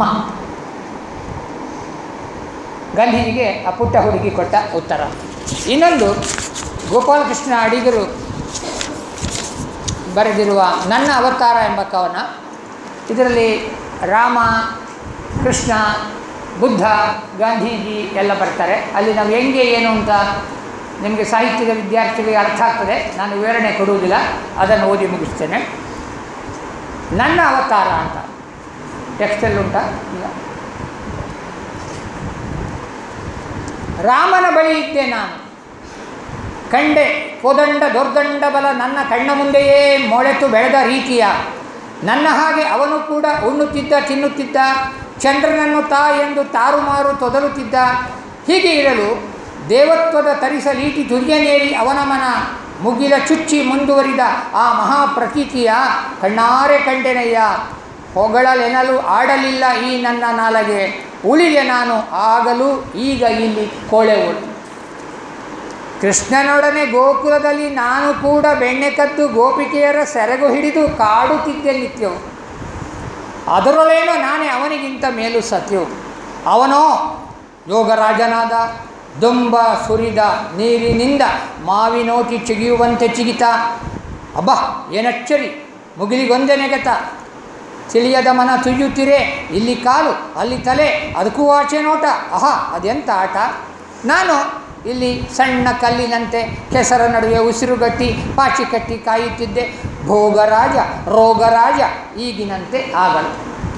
ಗಾಂಧೀಜಿಗೆ ಆ ಪುಟ್ಟ ಹುಡುಗಿ ಕೊಟ್ಟ ಉತ್ತರ ಇನ್ನೊಂದು ಗೋಪಾಲಕೃಷ್ಣ ಅಡಿಗರು ಬರೆದಿರುವ ನನ್ನ ಅವತಾರ ಎಂಬ ಕವನ ಇದರಲ್ಲಿ ರಾಮ ಕೃಷ್ಣ ಬುದ್ಧ ಗಾಂಧೀಜಿ ಎಲ್ಲ ಬರ್ತಾರೆ ಅಲ್ಲಿ ನಾವು ಹೆಂಗೆ ಏನು ಅಂತ ನಿಮಗೆ ಸಾಹಿತ್ಯದ ವಿದ್ಯಾರ್ಥಿಗಳಿಗೆ ಅರ್ಥ ಆಗ್ತದೆ ನಾನು ವಿವರಣೆ ಕೊಡುವುದಿಲ್ಲ ಅದನ್ನು ಓದಿ ಮುಗಿಸ್ತೇನೆ ನನ್ನ ಅವತಾರ ಅಂತ ಟೆಕ್ಸ್ಟಲ್ಲಿ ಉಂಟಾ ಇಲ್ಲ ರಾಮನ ಬಳಿ ಇದ್ದೆ ನಾನು ಕಂಡೆ ಕೋದಂಡ ದೊರ್ದಂಡ ಬಲ ನನ್ನ ಕಣ್ಣ ಮುಂದೆಯೇ ಮೊಳೆತು ಬೆಳೆದ ರೀತಿಯ ನನ್ನ ಹಾಗೆ ಅವನು ಕೂಡ ಉಣ್ಣುತ್ತಿದ್ದ ತಿನ್ನುತ್ತಿದ್ದ ಚಂದ್ರನನ್ನು ತಾ ಎಂದು ತಾರುಮಾರು ತೊದಲುತ್ತಿದ್ದ ಹೀಗೆ ಇರಲು ದೇವತ್ವದ ತರಿಸಲೀಟಿ ತುರ್ಯನೇರಿ ಅವನ ಮನ ಮುಗಿಲ ಚುಚ್ಚಿ ಮುಂದುವರಿದ ಆ ಮಹಾಪ್ರತೀತಿಯ ಕಣ್ಣಾರೆ ಕಂಡೆನಯ್ಯ ಹೊಗಳಲೆನಲು ಆಡಲಿಲ್ಲ ಈ ನನ್ನ ನಾಲಗೆ ಉಳಿದೆ ನಾನು ಆಗಲು ಈಗ ಇಲ್ಲಿ ಕೋಳೆವಳು ಕೃಷ್ಣನೊಡನೆ ಗೋಕುಲದಲ್ಲಿ ನಾನು ಕೂಡ ಬೆಣ್ಣೆ ಕದ್ದು ಗೋಪಿಕೆಯರ ಸೆರಗು ಹಿಡಿದು ಕಾಡುತ್ತಿದ್ದೆ ನಿತ್ಯವು ಅದರೊಳೇನೋ ನಾನೇ ಅವನಿಗಿಂತ ಮೇಲೂ ಸತ್ಯವು ಅವನೋ ಯೋಗರಾಜನಾದ ದುಂಬ ಸುರಿದ ನೀರಿನಿಂದ ಮಾವಿನೋಟಿ ಚಿಗಿಯುವಂತೆ ಚಿಗಿತ ಅಬ್ಬ ಏನಚ್ಚರಿ ಮುಗಿಲಿಗೊಂದೆ ನೆಗೆತ ತಿಳಿಯದ ಮನ ತುಯ್ಯುತ್ತಿರೆ ಇಲ್ಲಿ ಕಾಲು ಅಲ್ಲಿ ತಲೆ ಅದಕ್ಕೂ ಆಚೆ ನೋಟ ಆಹಾ ಅದೆಂಥ ಆಟ ನಾನು ಇಲ್ಲಿ ಸಣ್ಣ ಕಲ್ಲಿನಂತೆ ಕೆಸರ ನಡುವೆ ಉಸಿರುಗಟ್ಟಿ ಪಾಚಿ ಕಟ್ಟಿ ಕಾಯುತ್ತಿದ್ದೆ ಭೋಗರಾಜ ರೋಗರಾಜ ಈಗಿನಂತೆ ಆಗಲು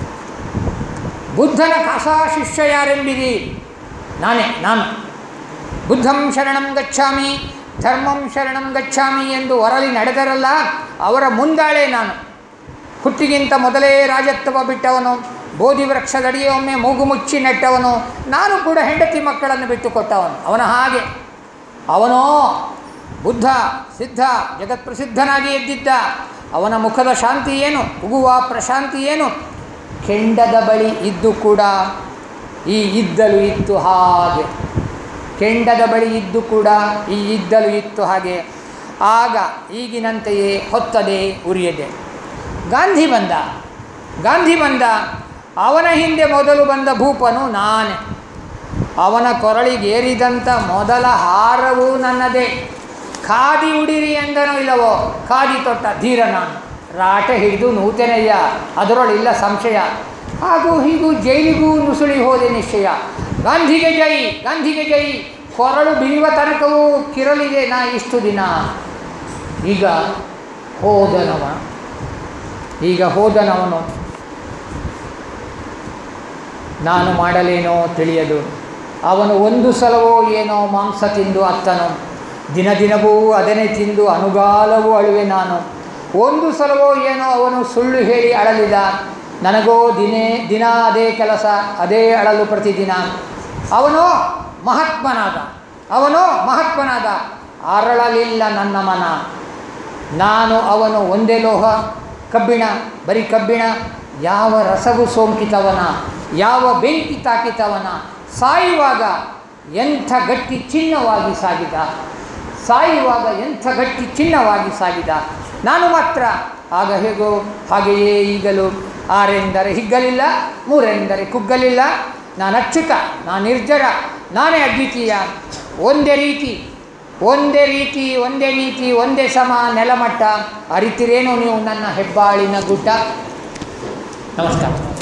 ಬುದ್ಧನ ಕಾಸಾ ಶಿಷ್ಯ ಯಾರೆಂಬಿರಿ ನಾನೇ ನಾನು ಬುದ್ಧಂ ಶರಣಂ ಗಚ್ಚಾಮಿ ಧರ್ಮಂ ಶರಣಂ ಗಚ್ಚಾಮಿ ಎಂದು ಹೊರಲಿ ನಡೆದರಲ್ಲ ಅವರ ಮುಂದಾಳೆ ನಾನು ಹುಟ್ಟಿಗಿಂತ ಮೊದಲೇ ರಾಜತ್ವ ಬಿಟ್ಟವನು ಬೋಧಿ ವೃಕ್ಷದಡಿಯೇ ಒಮ್ಮೆ ಮೂಗು ಮುಚ್ಚಿ ನೆಟ್ಟವನು ನಾನು ಕೂಡ ಹೆಂಡತಿ ಮಕ್ಕಳನ್ನು ಬಿಟ್ಟು ಕೊಟ್ಟವನು ಅವನ ಹಾಗೆ ಅವನೋ ಬುದ್ಧ ಸಿದ್ಧ ಜಗತ್ಪ್ರಸಿದ್ಧನಾಗಿ ಎದ್ದಿದ್ದ ಅವನ ಮುಖದ ಶಾಂತಿ ಏನು ಉಗುವ ಪ್ರಶಾಂತಿ ಏನು ಕೆಂಡದ ಬಳಿ ಇದ್ದು ಕೂಡ ಈ ಇದ್ದಲು ಇತ್ತು ಹಾಗೆ ಕೆಂಡದ ಬಳಿ ಇದ್ದು ಕೂಡ ಈ ಇದ್ದಲು ಇತ್ತು ಹಾಗೆ ಆಗ ಈಗಿನಂತೆಯೇ ಹೊತ್ತದೆ ಉರಿಯದೆ ಗಾಂಧಿ ಬಂದ ಗಾಂಧಿ ಬಂದ ಅವನ ಹಿಂದೆ ಮೊದಲು ಬಂದ ಭೂಪನು ನಾನೇ ಅವನ ಕೊರಳಿಗೇರಿದಂಥ ಮೊದಲ ಹಾರವು ನನ್ನದೇ ಖಾದಿ ಉಡಿರಿ ಎಂದನೋ ಇಲ್ಲವೋ ಖಾದಿ ತೊಟ್ಟ ಧೀರ ನಾನು ರಾಟೆ ಹಿಡಿದು ನೂತನೆಯ ಅದರೊಳಿಲ್ಲ ಸಂಶಯ ಹಾಗೂ ಹೀಗೂ ಜೈಲಿಗೂ ನುಸುಳಿ ಹೋದೆ ನಿಶ್ಚಯ ಗಾಂಧಿಗೆ ಜೈ ಗಾಂಧಿಗೆ ಜೈ ಕೊರಳು ಬಿಳಿವ ತನಕವೂ ಕಿರಲಿದೆ ನಾ ಇಷ್ಟು ದಿನ ಈಗ ಹೋದನವ ಈಗ ಹೋದನವನು ನಾನು ಮಾಡಲೇನೋ ತಿಳಿಯದು ಅವನು ಒಂದು ಸಲವೋ ಏನೋ ಮಾಂಸ ತಿಂದು ಅತ್ತನು ದಿನ ದಿನವೂ ಅದನ್ನೇ ತಿಂದು ಅನುಗಾಲವೂ ಅಳುವೆ ನಾನು ಒಂದು ಸಲವೋ ಏನೋ ಅವನು ಸುಳ್ಳು ಹೇಳಿ ಅಳಲಿದ ನನಗೋ ದಿನೇ ದಿನ ಅದೇ ಕೆಲಸ ಅದೇ ಅಳಲು ಪ್ರತಿದಿನ ಅವನೋ ಮಹಾತ್ಮನಾದ ಅವನೋ ಮಹಾತ್ಮನಾದ ಅರಳಲಿಲ್ಲ ನನ್ನ ಮನ ನಾನು ಅವನು ಒಂದೇ ಲೋಹ ಕಬ್ಬಿಣ ಬರೀ ಕಬ್ಬಿಣ ಯಾವ ರಸವು ಸೋಂಕಿತವನ ಯಾವ ಬೆಂಕಿ ತಾಕಿತವನ ಸಾಯುವಾಗ ಎಂಥ ಗಟ್ಟಿ ಚಿನ್ನವಾಗಿ ಸಾಗಿದ ಸಾಯುವಾಗ ಎಂಥ ಗಟ್ಟಿ ಚಿನ್ನವಾಗಿ ಸಾಗಿದ ನಾನು ಮಾತ್ರ ಆಗ ಹೇಗೋ ಹಾಗೆಯೇ ಈಗಲೂ ಆರೆಂದರೆ ಹಿಗ್ಗಲಿಲ್ಲ ಮೂರೆಂದರೆ ಕುಗ್ಗಲಿಲ್ಲ ನಾನು ಅಚ್ಯುತ ನಾನು ನಿರ್ಜರ ನಾನೇ ಅದ್ವಿತೀಯ ಒಂದೇ ರೀತಿ ಒಂದೇ ರೀತಿ ಒಂದೇ ನೀತಿ ಒಂದೇ ಸಮ ನೆಲಮಟ್ಟ ಅರಿತಿರೇನು ನೀವು ನನ್ನ ಹೆಬ್ಬಾಳಿನ ಗುಡ್ಡ ನಮಸ್ಕಾರ